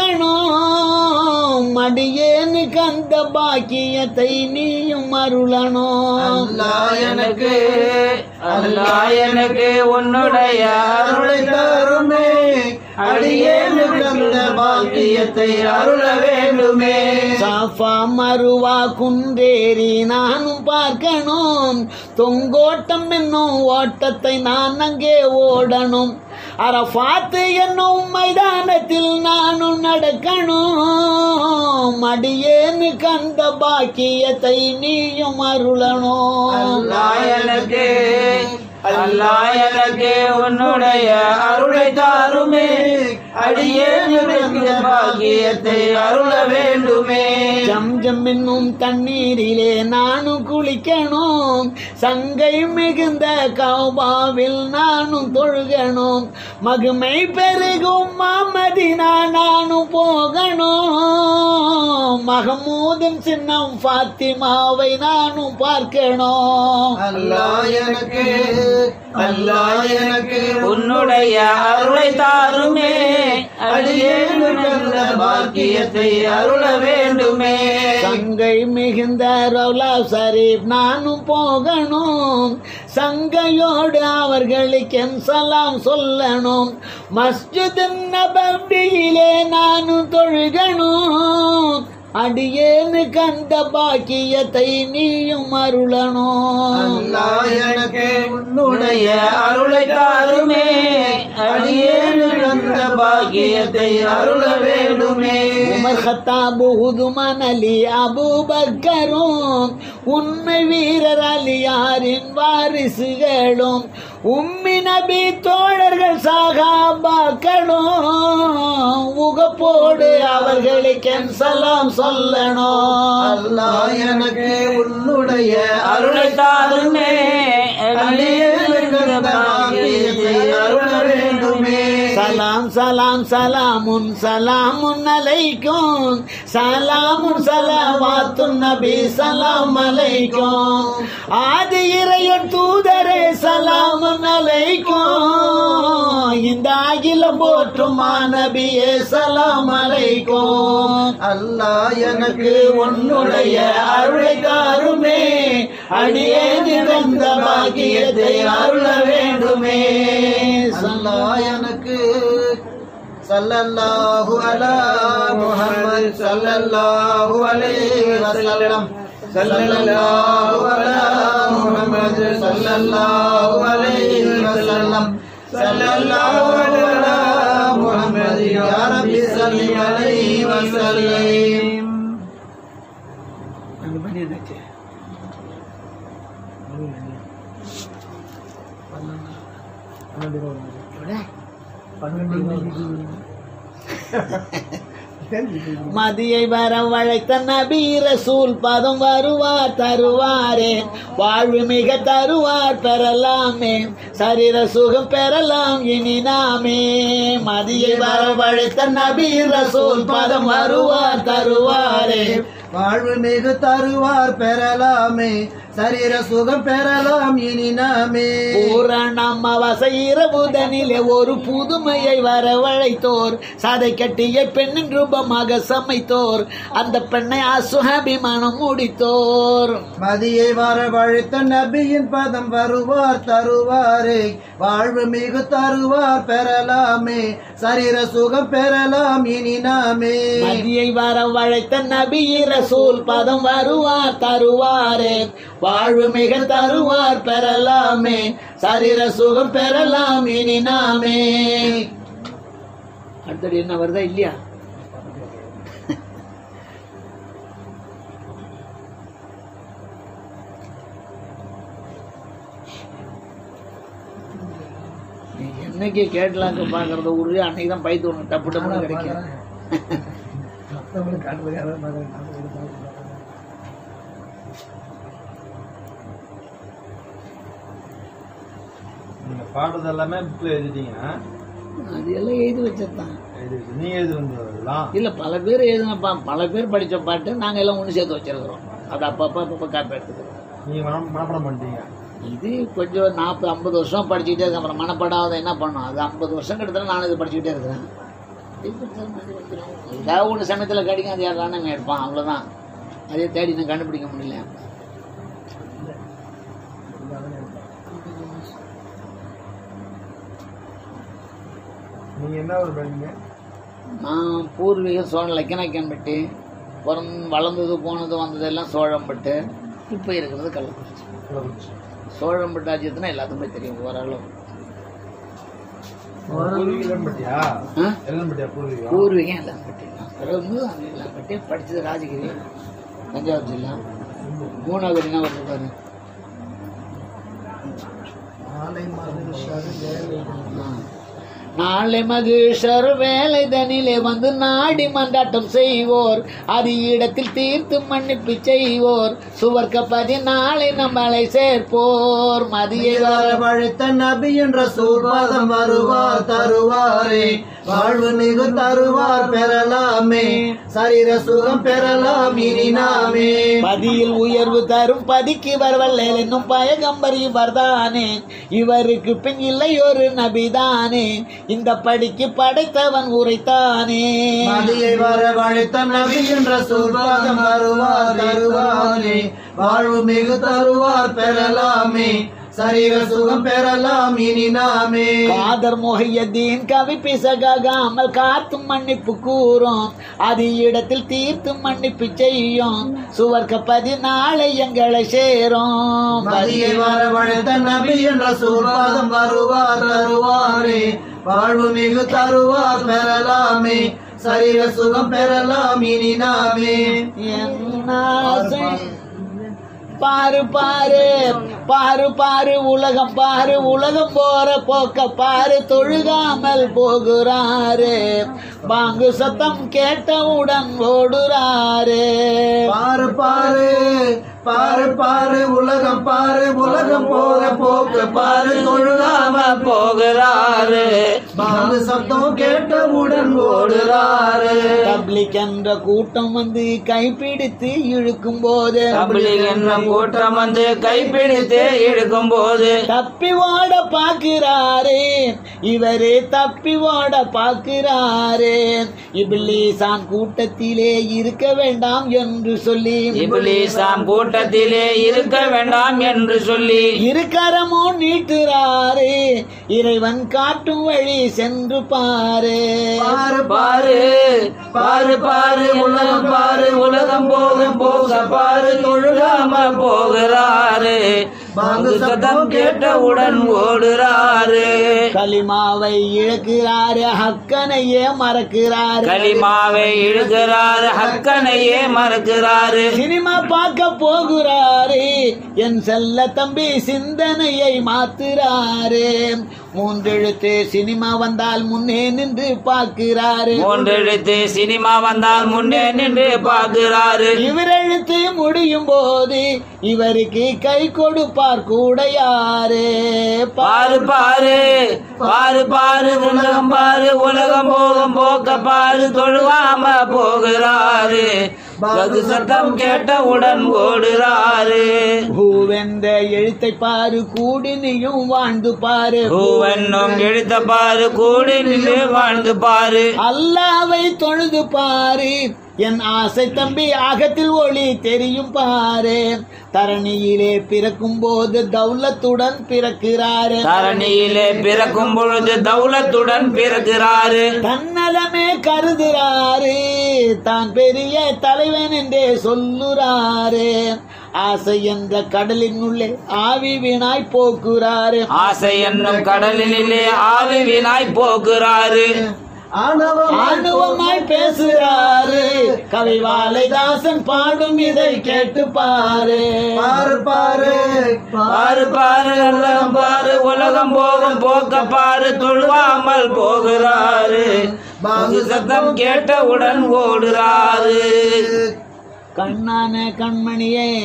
பார்க்கணும் அடியேனுக்கு அந்த பாக்கியத்தை நீயும் அருளணும் அல்லாஹ் எனக்கு அல்லாஹ் எனக்கு உன்னுடைய அருளை தருமே அடியேனுக்கு அந்த பாக்கியத்தை அருள வேண்டுமே சாஃபா மருவா குன்றேறி நானும் பார்க்கணும் தொங்கோட்டம் என்னும் ஓட்டத்தை நான் அங்கே ஓடணும் அரபாத்து என்னும் மைதானத்தில் நானும் நடக்கணும் அடியேனுக்கு அந்த பாக்கியத்தை நீயும் அருளணும் அல்லாஹ் எனக்கு அல்லாஹ் எனக்கு உன்னுடைய அருளை தாருமே அடியேனுக்கு இந்த பாக்கியத்தை அருள வேண்டுமே ஜம் ஜம் என்னும் தண்ணீரிலே நானும் குளிக்கணும் சங்கை மிகுந்த கௌபாவில் நானும் தொழுகணும் மகுமை பெருகும் மாமதினா நானும் போகணும் மகமூதன் சின்னம் ஃபாத்திமாவை நானும் பார்க்கணும் அல்லாஹ் எனக்கு அல்லாஹ் எனக்கு உன்னுடைய அருளை தாருமே அடியேனுக்கு அந்த பாக்கியத்தை அருள வேண்டுமே சங்கை மிகுந்த ரவுலா ஷரீப் நானும் போகணும் சங்கையோடு அவர்களுக்கு என் சலாம் சொல்லணும் மஸ்ஜித் நபவியிலே நானும் தொழுகணும் அடியேனுக்கு அந்த பாக்கியத்தை நீயும் அருளணும் அல்லாஹ் எனக்கு உன்னுடைய அருளை தாருமே அடியேனுக்கு அந்த பாக்கியத்தை அருள வேண்டுமே உமர் ஹத்தாபு உதுமன் அலி அபூபக்கரும் உண்மை வீரர் அலியாரின் வாரிசுகளும் உம்மி நபி தோழர்கள் சாகாபாக்களும் உகப்போடு அவர்களுக்கு என் சலாம் சொல்லணும் அல்லாஹ் எனக்கு உன்னுடைய அருளை தாருமே அடியேனுக்கு அந்த பாக்கியத்தை அருள வேண்டுமே சலாம் சலாம் சலாமுன் சலாமுன் அலைக்கும் சலாமுன் சலவாத்துன் நபி சலாம் அலைக்கும் ஆதி இறையன் தூதரே சலாமுன் அலைக்கும் இந்த அகிலம் போற்றும் மாநபியே சலாம் அலைக்கும் அல்லாஹ் எனக்கு உன்னுடைய அருளை தாருமே அடியே நிறந்த பாக்கியத்தை அருள வேண்டுமே அல்லாஹ் எனக்கு சல்லல்லாஹு அலா முஹம்மது சல்லல்லாஹு அலைஹி வஸல்லம் சல்லல்லாஹு அலா முஹம்மது சல்லல்லாஹு அலைஹி வஸல்லம் சல்லல்லாஹு அலா முஹம்மது யா ரப்பி ஸல்லி அலைஹி வஸல்லம் அந்த பண்ணி என்னாச்சு மதியை வர வழைத்த நபி ரசூல் பதம் வருவார் தருவாரே வாழ்வு மிக தருவார் பெறலாமே சரீர சுகம் பெறலாம் இனி நாமே மதியை வர வழைத்த நபி ரசூல் பதம் வருவார் தருவாரே வாழ்வு மிகு தருவார் பெறலாமே சரீர சுகம் பெறலாம் இனி நாமே பூரணம் அவசைர புதனிலே ஒரு புதுமையை வரவழைத்தோர் சதை கட்டிய பெண்ணின் ரூபமாக சமைத்தோர் அந்த பெண்ணை அசுகாபிமானம் முடித்தோர் மதியை வரவழைத்த நபியின் பதம் வருவார் தருவாரே வாழ்வு மிகு தருவார் பெறலாமே சரீர சுகம் பெறலாம் இனி நாமே மதியை வரவழைத்த நபி ரசூல் பதம் வருவார் தருவாரே வாழ்வு மிக தருவார் பெறலாமே சரீர சுகம் பெறலாம் இனி நாமே அடுத்தது என்ன வருதா இல்லையா நீ என்னைக்கு கேட்லாக்க பாக்குறத உரு அன்னைக்கு தான் பைத்து ஒன்று டப்பு டப்புன்னு கிடைக்கும் நீங்க பாடுறது எல்லாமே புக்ல எழுதிட்டீங்கன்னா அது எல்லாம் எழுதி வச்சது தான் எழுதி வச்சு- நீங்க எழுதி வந்ததெல்லாம் இல்லை பல பேர் எழுதினப்பா பல பேர் படித்த பாட்டு நாங்கள் எல்லாம் ஒன்று சேர்த்து வச்சிருக்கிறோம் அது அப்பப்போ அப்பப்போ காப்பி எடுத்துக்கிறோம் நீங்க மனம் மனப்படம் பண்ணிட்டீங்க இது கொஞ்சம் நாற்பது ஐம்பது வருஷம் படிச்சுக்கிட்டே இருக்கேன் அப்புறம் மனப்படாத என்ன பண்ணோம் அது ஐம்பது வருஷம் கிட்டத்தட்ட நானும் இது படிச்சுக்கிட்டே இருக்கிறேன் இது படிச்சா மாதிரி வந்துரும். ஏதாவது ஒன்று சமயத்தில் கிடைக்கும் அது யாரானு எடுப்பான் அவ்வளோதான் அதே தேடி நான் கண்டுபிடிக்க முடியல நீங்க என்ன ஒரு படிங்க நான் பூர்வீகம் சோழ லக்கினாக்கியன்பட்டி பிறந்து வளர்ந்தது போனது வந்தது எல்லாம் சோழம்பட்டு இப்போ இருக்கிறது கள்ளக்குறிச்சி சோழம்பட்டு ராஜ்யத்துனா எல்லாத்துக்குமே தெரியும் ஓரளவு பூர்வீகம் பட்டியா ஆ? எல்லாம் பட்டியா பூர்வீகம் பூர்வீகம் எல்லாம்பட்டி நான் பிறந்து அங்கே எல்லாம்பட்டி படித்தது ராஜகிரி தஞ்சாவூர் ஜில்லா மூணாவதுனா வருது பாரு ஆ. நாளை மகிஷர் வேலை தனிலே வந்து நாடி மந்தாட்டம் செய்வோர் அது இடத்தில் தீர்த்து மன்னிப்பு செய்வோர் சுவர்க்க பதி நாளை நம்மளை சேர்ப்போர் மதிய பழித்த நபி என்ற சூர்வாதம் வருவார் தருவாரே வாழ்வு மிகு தருவார் பெறலாமே சரீர சுகம் பெறலாம் இனி நாமே பதியில் உயர்வு தரும் பதிக்கு வரவல்ல என்னும் பயகம்பர் இவர்தானே இவருக்கு பின் இல்லை ஒரு நபிதானே இந்த படிக்கு படைத்தவன் உரைத்தானே மதியை வரவழைத்த நபி என்ற சூர்வாதம் வருவார் தருவாரே வாழ்வு மிகு தருவார் பெறலாமே சரீர சுகம் பெறலாம் இனி நாமே காதர் மொஹியதீன் கவி பிசகாமல் காத்து மன்னிப்பு கூறும் அது இடத்தில் தீர்த்து மன்னிப்பு செய்யும் சுவர்க்க பதினாளை எங்களை சேரும் மதியை வரவழைத்த நபி என்ற சூர்வாதம் வருவார் தருவாரே வாழ்வு மிகு தருவார் பெறலாமே சரீர சுகம் பெறலாம் இனி நாமே என்ன ஆசை? பாரு பாரு பாரு பாரு உலகம் பாரு உலகம் போற போக்க பாரு தொழுகாமல் போகிறாரு பாங்கு சத்தம் கேட்டவுடன் ஓடுறாரு பாரு பாரு பாரு பாரு உலகம் பாரு உலகம் போற போக்கு பாரு தொழுகாம போகிறாரு பாங்கு சத்தம் கேட்டவுடன் ஓடுறாரு பப்ளிக் என்ற கூட்டம் வந்து கைப்பிடித்து இழுக்கும் போது தபிலிக் என்ற கூட்டம் வந்து கைப்பிடித்து இழுக்கும் போது தப்பி ஓட பாக்குறாரு இவரே தப்பி ஓட பாக்குறாரு இபிலிசான் கூட்டத்திலே இருக்க வேண்டாம் என்று சொல்லி இபிலிசாம் கூட்டத்திலே இருக்க வேண்டாம் என்று சொல்லி இருக்கரமோ நீட்டுறாரு இறைவன் காட்டும் வழி சென்று பாரு பாரு பாரு பாரு பாரு உலகம் பாரு உலகம் போகும் போக பாரு தொழுகாம போகிறாரு பாங்கு சத்தம் கேட்டவுடன் ஓடுறாரு களிமாவை இழக்கிறாரு ஹக்கனையே மறக்கிறாரு களிமாவை இழுக்கிறாரு ஹக்கனையே மறக்கிறாரு சினிமா பார்க்க போகிறாரு என் செல்ல தம்பி சிந்தனையை மாத்துறாரு மூன்றெழுத்து சினிமா வந்தால் முன்னே நின்று பார்க்கிறாரு மூன்றெழுத்து சினிமா வந்தால் முன்னே நின்று பார்க்கிறாரு இவரெழுத்து முடியும் போது இவருக்கு கை கொடுப்பார் கூட யாரு பாரு பாரு பாரு பாரு உலகம் பாரு உலகம் போகும் போக்க பாரு தொழுவாம போகிறாரு வெகு சத்தம் கேட்டவுடன் ஓடுறாரு பூவெந்த எழுத்தை பாரு கூடி நீயும் வாழ்ந்து பாரு பூவென்னும் எழுத்த பாரு கூடி நின்று வாழ்ந்து பாரு அல்லாவை தொழுது பாரு என் ஆசை தம்பி ஆகத்தில் ஒளி தெரியும் பாரு தரணியிலே பிறக்கும் போது தௌலத்துடன் பிறக்கிறாரு தரணியிலே பிறக்கும் பொழுது தௌலத்துடன் பிறக்கிறாரு தன்னலமே கருதுறாரு தான் பெரிய தலைவன் என்றே சொல்லுறாரு ஆசை என்ற கடலின் உள்ளே ஆவி வீணாய் போக்குறாரு ஆசை என்னும் கடலிலே ஆவி வீணாய் போக்குறாரு ஆணவம் ஆணுவமாய் பேசுறாரு கவி வாழைதாசன் பாடும் இதை கேட்டு பாரு பாரு பாரு பாரு பாரு எல்லாம் பாரு உலகம் போகும் போக்க பாரு தொழுவாமல் போகிறாரு பாகு சத்தம் கேட்டவுடன் ஓடுறாரு கண்ணான கண்மணியே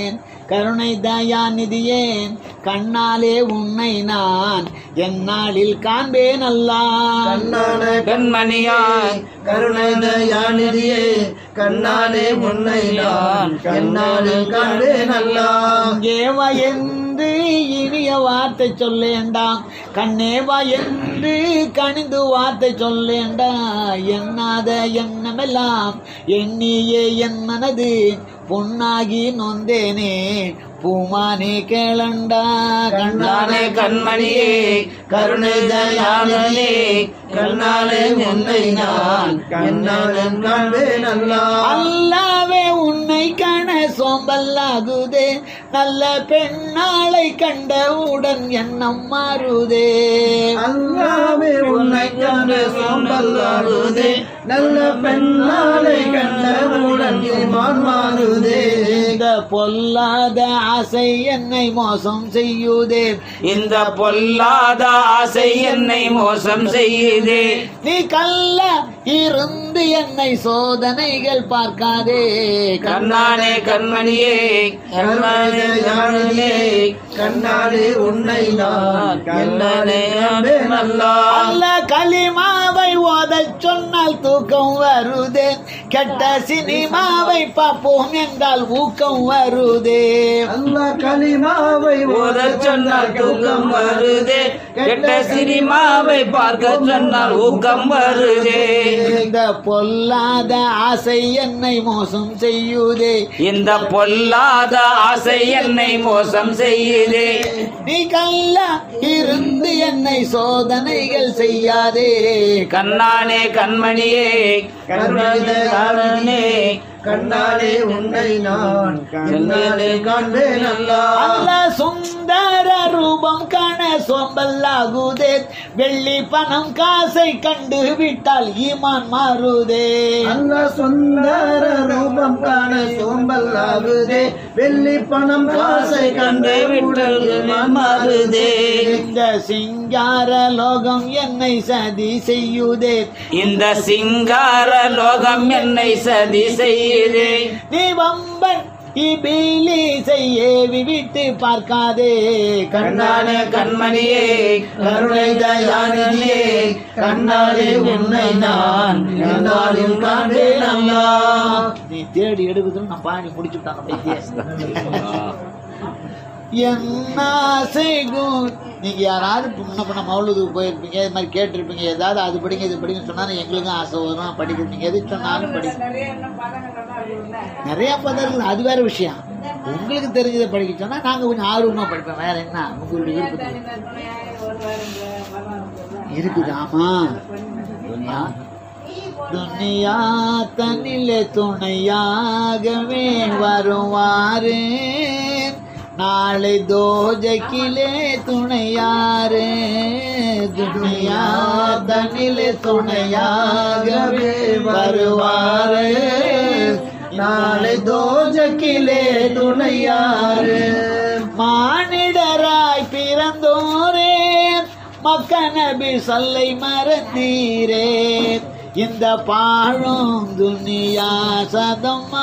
கருணை தயாநிதியே கண்ணாலே உன்னை நான் எந்நாளில் காண்பேன் அல்லா கண்ணான கண்மணியாய் கருணை தயாநிதியே கண்ணாலே உன்னை நான் கண்ணாலில் காண்பேன் அல்லா ஏவா என்று இனிய வார்த்தை சொல்லேண்டாம் கண்ணேவா என்று கணிந்து வார்த்தை சொல்லேண்டா எண்ணாத எண்ணமெல்லாம் எண்ணியே என் மனது பொன்னாகி நொந்தேனே பூமானே கேளண்டா கண்ணானே கண்மணியே கருணை தயானே கண்ணாலே உன்னை நான் கண்ணாலில் காண்பேன் அல்லா அல்லாவே உன்னை காண சோம்பல்லாகுதே நல்ல பெண்ணாளை கண்டவுடன் எண்ணம் மாறுதே அல்லாவே உன்னை கண்ட சோம்பல்லாகுதே நல்ல பெண்ணாலை கண்டவுடன் ஈமான் மாறுதே இந்த பொல்லாத ஆசை என்னை மோசம் செய்யுதே இந்த பொல்லாத ஆசை என்னை மோசம் செய்யுதே நீ கல்ல இருந்து என்னை சோதனைகள் பார்க்காதே கண்ணானே கண்மணியே கண்மணி கண்மணியே கண்ணாலே உன்னை நான் கண்ணானே காண்பேன் அல்லா அல்ல களிமாவை ஓதச் சொன்னால் தூக்கம் வருதே கெட்ட சினிமாவை பார்ப்போம் என்றால் ஊக்கம் வருதே அல்ல களிமாவை ஓதச் சொன்னால் தூக்கம் வருதே கெட்ட சினிமாவை பார்க்க சொன்னால் ஊக்கம் வருதே இந்த பொல்லாத ஆசை என்னை மோசம் செய்யுதே இந்த பொல்லாத ஆசை என்னை மோசம் செய்யுதே நீ கல்ல இருந்து என்னை சோதனைகள் செய்யாதே கண்ணானே கண்மணியே கண்ணானே கண்ணாலே உன்னை நான் கண்ணாலே காண்பேன் அல்லா அல்ல சுந்தர ரூபம் காண சோம்பல்லாகுதே வெள்ளி பணம் காசை கண்டு விட்டால் ஈமான் மாறுதே அல்ல சுந்தர ரூபம் காண சோம்பல்லாகுதே வெள்ளி பணம் காசை கண்டு விட்டல் மாறுதே இந்த சிங்கார லோகம் என்னை சதி செய்யுதே இந்த சிங்கார லோகம் என்னை சதி செய்யுதே நீ வம்பன் இபிலி செய்யேவி விட்டு பார்க்காதே கண்ணானே கண்மணியே கருணை தயானிதியே கண்ணாலே உன்னை நான் கண்ணாலில் காண்பேன் அல்லா நீ தேடி எடுக்குதுன்னு நான் பாணி முடிச்சு விட்டாங்க பைத்தியம் என்ன செய்கும் நீங்க யாராவது முன்ன பண்ண மௌலுதுக்கு போயிருப்பீங்க இது மாதிரி கேட்டிருப்பீங்க ஏதாவது அது படிங்க இது படிங்க சொன்னாலும் எங்களுக்கும் ஆசை வரும் படிக்க நீங்க எது சொன்னாலும் படிக்க நிறைய பதம் இருக்குது அது வேற விஷயம் உங்களுக்கு தெரிஞ்சதை படிக்க சொன்னா நாங்க கொஞ்சம் ஆர்வமா படிப்போம் வேற என்ன உங்களுடைய விருப்பத்துக்கு இருக்குது ஆமா துனியா துனியா தன்னிலே துணையாகவே வருவாரு நாளை தோஜக்கிலே துணையாரு துனியா தன்னிலே துணையாகவே வருவாரு நாளை தோஜக்கிலே துணையாரு மானிடராய் பிறந்தோரே மக்க நபி சொல்லை மறந்தீரே இந்த பாழும் துனியா சதமா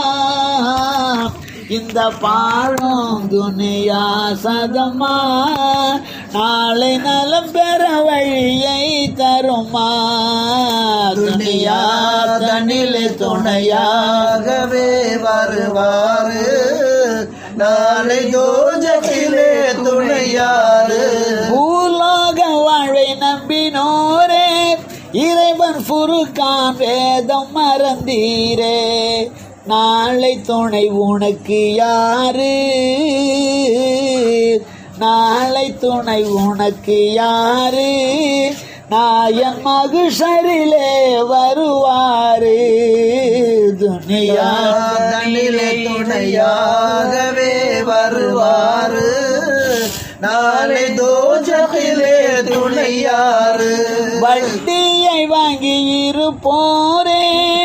இந்த பாழும் துனியா சதமா நாளை நலம் பெற வழியை தருமா துனியா தனிலே துணையா துணையாகவே வருவாரு நாளை தோஜக்கிலே துணையாரு பூலோக வாழ்வை நம்பினோரே இறைவன் ஃபுருக்கான் வேதம் மறந்தீரே நாளை துணை உனக்கு யாரு நாளை துணை உனக்கு யாரு நாயன் மகுஷரிலே வருவாரு துனியா தன்னிலே துணையாகவே வருவாரு நாளை தோஜக்கிலே துணையாரு வட்டியை வாங்கி இருப்போரே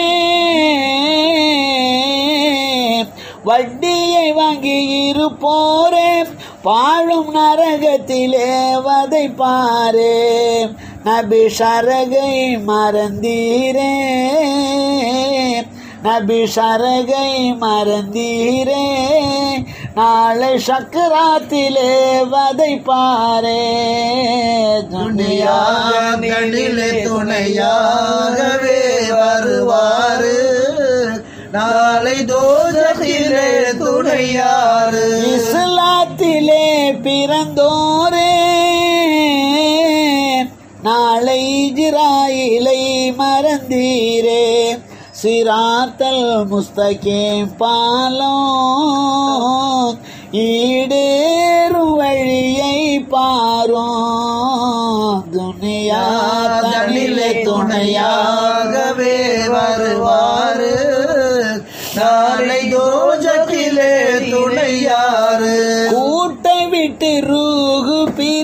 வட்டியை வாங்கி இருப்போரே பாழும் நரகத்திலே வதை பாரே நபி சரகை மறந்தீரே நபி சரகை மறந்தீரே நாளை சக்கராத்திலே வதைப்பாரே துணியா துணியாகனிலே துணையாகவே வருவாரு நாளை தோஜத்திலே துணையாரு இஸ்லாத்திலே பிறந்தோரே நாளை இஜ்ராயிலை மறந்தீரே சிராத்தல் முஸ்தகீம் பாலம் ஈடேறும் வழியை பாரும் துனியா தனிலே தனிலே துணையாக துணையாகவே வருவாரு நாளை தோஜத்திலே துணையாரு கூட்டை விட்டு ரூகு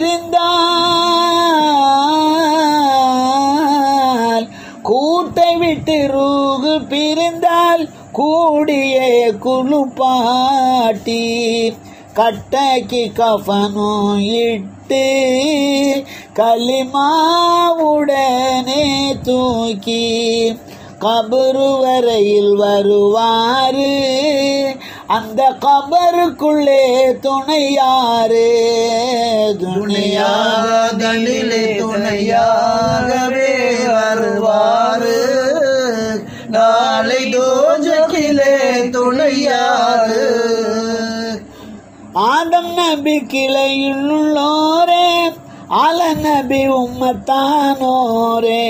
பிரிந்தால் கூட்டை விட்டு ரூகு பிரிந்தால் கூடிய குழுப்பாட்டி கட்டைக்கு கஃனும் இட்டு களிமாவுடனே தூக்கி கபரு வரையில் வருவாரு அந்த கபருக்குள்ளே துணையாரு துணையா துணையாகனிலே துணையாகவே வருவாரு நாளை தோஜக்கிலே துணையாரு ஆதம் நபி கிளையுள்ளோரே அல நபி உம்மத்தானோரே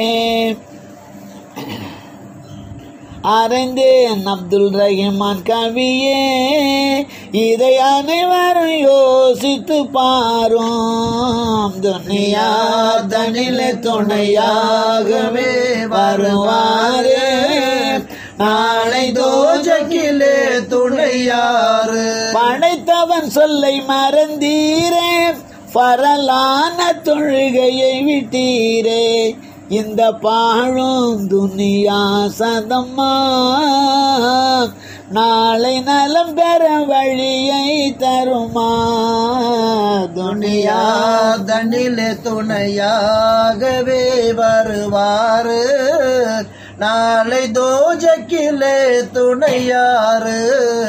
அறிந்தேன் அப்துல் ரஹ்மான் கவியே இதை அனைவரும் யோசித்து பாரும் துனியா தனிலே துணையாகவே வருவாரே நாளை தோஜக்கிலே துணையாரு படைத்தவன் சொல்லை மறந்தீரே பரலான தொழுகையை விட்டீரே இந்த பாழும் துனியா சதம்மா நாளை நலம் பெற வழியை தருமா துனியா தண்டிலே துணையாகவே வருவாரு நாளை தோஜக்கிலே துணையாரு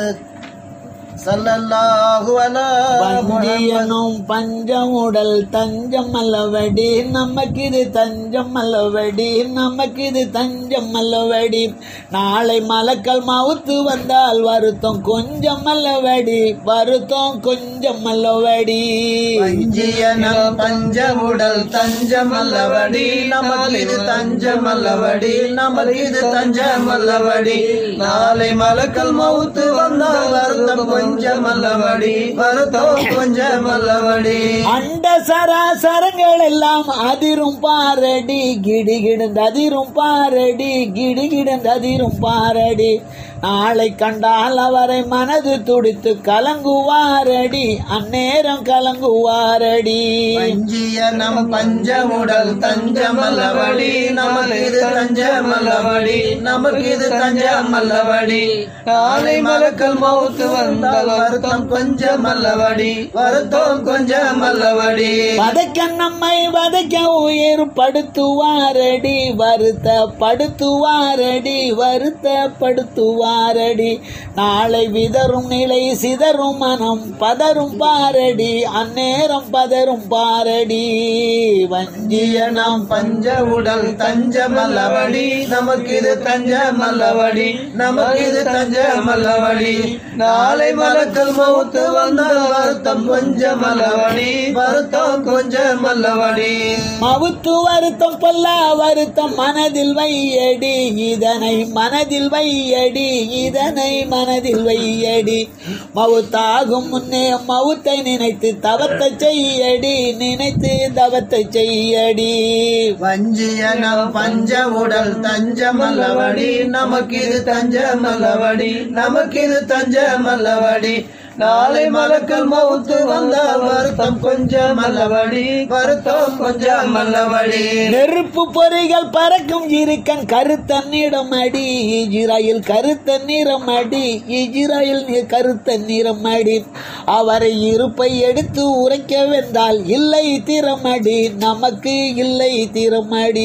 சல்லல்லாஹு அலா முஹம்மத் பஞ்சியனும் பஞ்சமுடல் தஞ்சம் அல்லவடி நமக்கிது தஞ்சம் அல்லவடி நமக்கிது தஞ்சம் அல்லவடி நாளை மலக்கல் மவுத்து வந்தால் வருத்தம் கொஞ்சம் அல்லவடி வருத்தம் கொஞ்சம் அல்லவடி பஞ்சியனம் பஞ்சமுடல் தஞ்சமல்லவடி நமக்கு தஞ்சமல்லவடி நமக்கு தஞ்சமல்லவடி நாளை மலக்கல் மவுத்து வந்தால் வருத்தம் கொஞ்சமல்லவடி வருத்தம் கொஞ்சமல்லவடி அண்ட சராசரங்கள் எல்லாம் அதிரும் பாரடி கிடி கிடந்து அதிரும் பாரடி கிடி கிடந்து அதிரும் பாரடி நாளை கண்டால் அவரை மனது துடித்து கலங்குவாரடி அந்நேரம் கலங்குவாரடி பஞ்சியனம் பஞ்சமுடல் தஞ்சமல்லவடி நமக்கு தஞ்சமல்லவடி நமக்கு தஞ்சமல்லவடி நாளை மலக்கல் மவுத்து வந்தால் வருத்தம் கொஞ்சமல்லவடி வருத்தம் கொஞ்சமல்லவடி வதைக்க நம்மை வதைக்க உயிர் படுத்துவாரடி வருத்த படுத்துவாரடி வருத்த படுத்துவாரடி நாளை விதரும் நிலை சிதறும் மனம் பதரும் பாரடி அந்நேரம் பதரும் பாரடி வஞ்சிய நாம் பஞ்ச உடல் தஞ்சமல்லவடி நமக்கு இது தஞ்சமல்லவடி நமக்கு இது தஞ்சமல்லவடி நாளை மலக்கல் மவுத்து வந்தால் வருத்தம் கொஞ்சமல்லவடி வருத்தம் கொஞ்சமல்லவடி மவுத்து வருத்தம் பொல்ல வருத்தம் மனதில் வையடி இதனை மனதில் வையடி இதனை மனதில் வையடி மவுத்தாகும் முன்னே மவுத்தை நினைத்து தவத்தை செய்யடி நினைத்து தவத்தை செய்யடி வஞ்சியனம் பஞ்ச உடல் தஞ்சமல்லவடி நமக்கு இது தஞ்சமல்லவடி நமக்கு இது தஞ்சமல்லவடி நாளை மலக்கல் மவுத்து வந்தால் வருத்தம் கொஞ்சம் அல்லவடி வருத்தம் கொஞ்சம் அல்லவடி நெருப்பு பொறிகள் பறக்கும் இருக்கன் கருத்தன்னிடம் அடி இஜிராயில் கருத்தன்னிறம் அடி இஜிராயில் கருத்தன்னிறம் அடி அவரை இருப்பை எடுத்து உரைக்க வென்றால் இல்லை திறமடி நமக்கு இல்லை திறமடி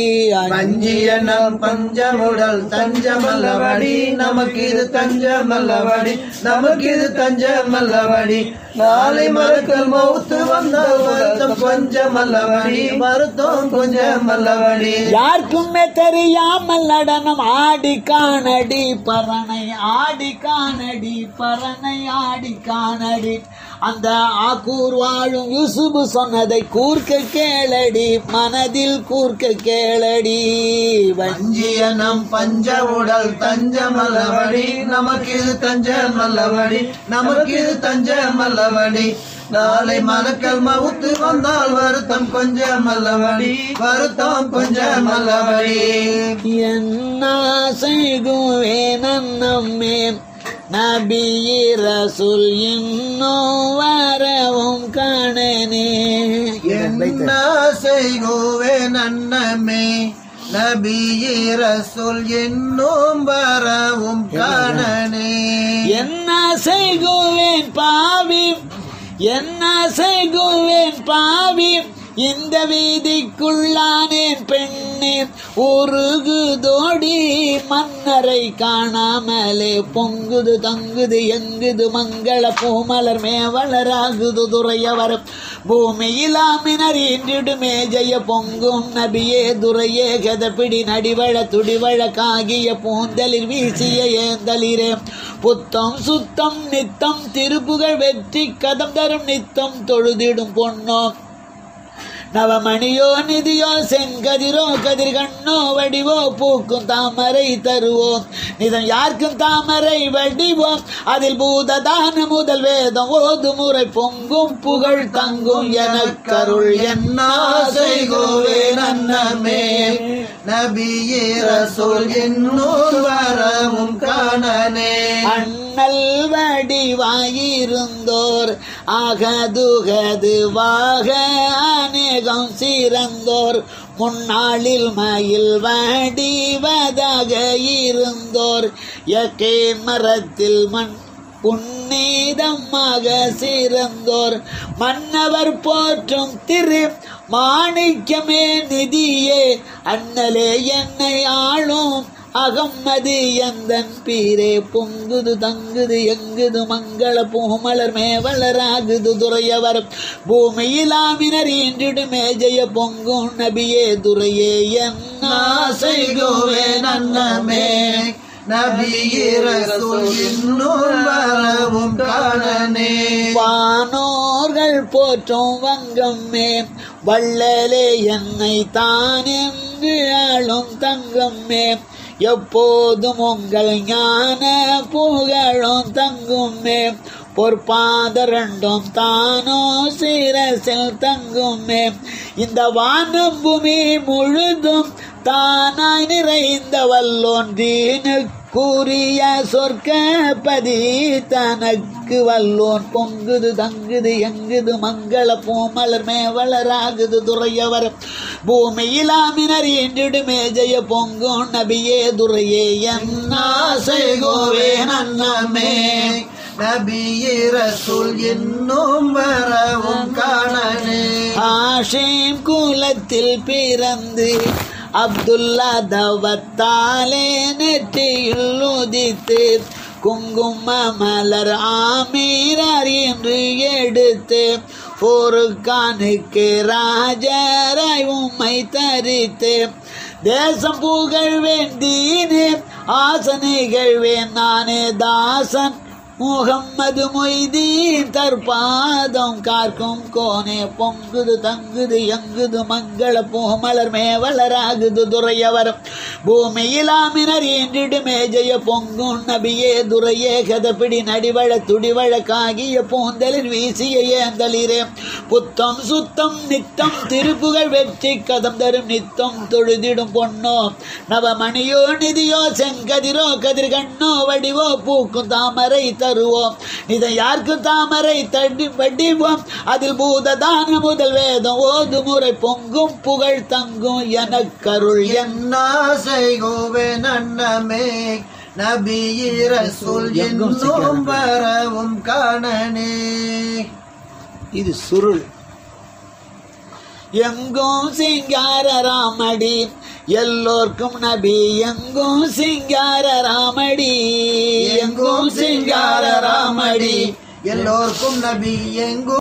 பஞ்சியனம் பஞ்சமுடல் தஞ்சமல்லவடி நமக்கு இது தஞ்சமல்லவடி நமக்கு இது தஞ்சம் கொஞ்சம் அல்லவடி நாளை மறக்கல் மௌத்து வந்தால் வருத்தம் கொஞ்சம் அல்லவடி வருத்தம் கொஞ்சம் அல்லவடி யாருக்குமே தெரியாமல் நடனம் ஆடி காணடி பறனை ஆடி காணடி பறனை ஆடி காணடி அந்த ஆக்கூர் வாழும் யூசுபு சொன்னதை கூர்க்க கேளடி மனதில் கூர்க்க கேளடி வஞ்சி பஞ்சியனம் பஞ்ச உடல் தஞ்சம் அல்லவடி நமக்கு இது தஞ்சம் அல்லவடி நமக்கு இது தஞ்சம் அல்லவடி நாளை மலக்கல் மவுத்து வந்தால் வருத்தம் கொஞ்சம் அல்லவடி வருத்தம் கொஞ்சம் அல்லவடி என்ன செய்குவே நன்னம்மே நபியிரசுல் இன்னும் வரவும் காணனே என்ன செய்குவே நன்னமே நபியே ரசூல் என்னும் வரவும் காணனே என்ன செய்குவேன் பாவி என்ன செய்குவேன் பாவி இந்த வீதிக்குள்ளானேன் பெண்ணே உருகுதோடி மன்னரை காணாமலே பொங்குது தங்குது எங்குது மங்கள பூமலர் மேவலராகுது துறையவர் பூமியிலாமினர் இன்றிடுமே ஜெய பொங்கும் நபியே துரையே கதப்பிடி நடிவழ துடிவழ காகிய பூந்தலில் வீசிய ஏந்தலிரே புத்தம் சுத்தம் நித்தம் திருப்புகழ் வெற்றி கதம் தரும் நித்தம் தொழுதிடும் பொன்னோ நவமணியோ நிதியோ செங்கதிரோ கதிர்கண்ணோ வடிவோ பூக்கும் தாமரை தருவோம் நிதம் யாருக்கும் தாமரை வடிவோம் அதில் பூததான முதல் வேதம் ஓது முறை பொங்கும் புகழ் தங்கும் எனக்கருள் என்ன ஆசை கோவே நன்னமே நபியே ரசூல் என்னும் வரவும் காணனே அண்ணல் வடிவாயிருந்தோர் அகதுகது வாக அநேகம் சிறந்தோர் முன்னாளில் மயில் வடிவதாக இருந்தோர் எக்கே மரத்தில் மண் புன்னீதமாக சிறந்தோர் மன்னவர் போற்றும் திரு மாணிக்கமே நிதியே அண்ணலே என்னை ஆளும் அகம்மது எந்தன் பீரே பொங்குது தங்குது எங்குது மங்கள பூமலர் மேவலராகுது துறையவர் பூமியிலாமினர் இன்றிடுமே ஜெய பொங்கும் நபியே துரையே என் ஆசை கோவே நன்னமே நபியே ரசூல் என்னும் வரவும் காணனே வானோர்கள் போற்றும் வங்கம்மே வள்ளலே என்னை தான் என்று ஆளும் தங்கம்மே எப்போதும் உங்கள் ஞான புகழும் தங்குமே பொற்பாத ரெண்டும் தானோ சிரசில் தங்குமே இந்த வானம் பூமி முழுதும் தானாய் நிறைந்த வல்லோன் கூறிய சொர்க்கப்பதி தனக்கு வல்லோன் பொங்குது தங்குது எங்குது மங்கள பூமலர் மேவலராகுது துறையவர் பூமியிலாமினர் என்றிடுமே ஜெய பொங்கும் நபியே துரையே என் ஆசை கோவே நன்னமே நபியே ரசூல் என்னும் வரவும் காணனே ஹாஷிம் குலத்தில் பிறந்து அப்துல்லா தவத்தாலே நெற்றியில் உதித்து குங்கும மலர் ஆமீரர் என்று எடுத்து போருக்கானுக்கு ராஜராய் உம்மை தரித்து தேசம் புகழ்வேன் தீனே ஆசனைகழ்வேன் நானே தாசன் முகம்மது மொய்தீன் தற்பாதம் கார்க்கும் கோனே பொங்குது தங்குது எங்குது மங்கள பூமலர் மேவலராகுது துறையவர் பூமியிலாமினர் என்றிடுமே ஜெய பொங்கும் நபியே துரையே கதப்பிடி நடிவழ துடிவழ காகிய பூந்தலில் வீசிய ஏந்தலிரே புத்தம் சுத்தம் நித்தம் திருப்புகழ் வெற்றி கதம் தரும் நித்தம் தொழுதிடும் பொன்னோ நவமணியோ நிதியோ செங்கதிரோ கதிர்கண்ணோ வடிவோ பூக்கும் தாமரை தருவோம் இதை யாருக்கும் தாமரை தடி வடிவோம் அதில் பூததான முதல் வேதம் ஓது முறை பொங்கும் புகழ் தங்கும் எனக்கருள் என் என்னாசை கோவே நன்னமே நபியே ரசூல் எங்கும் என்னும் சிக்கனம். வரவும் காணனே இது சுருள் எங்கும் சிங்கார ராமடி எல்லோர்க்கும் நபி எங்கும் சிங்கார ராமடி எங்கும் சிங்கார ராமடி எல்லோருக்கும் நபி எங்கும்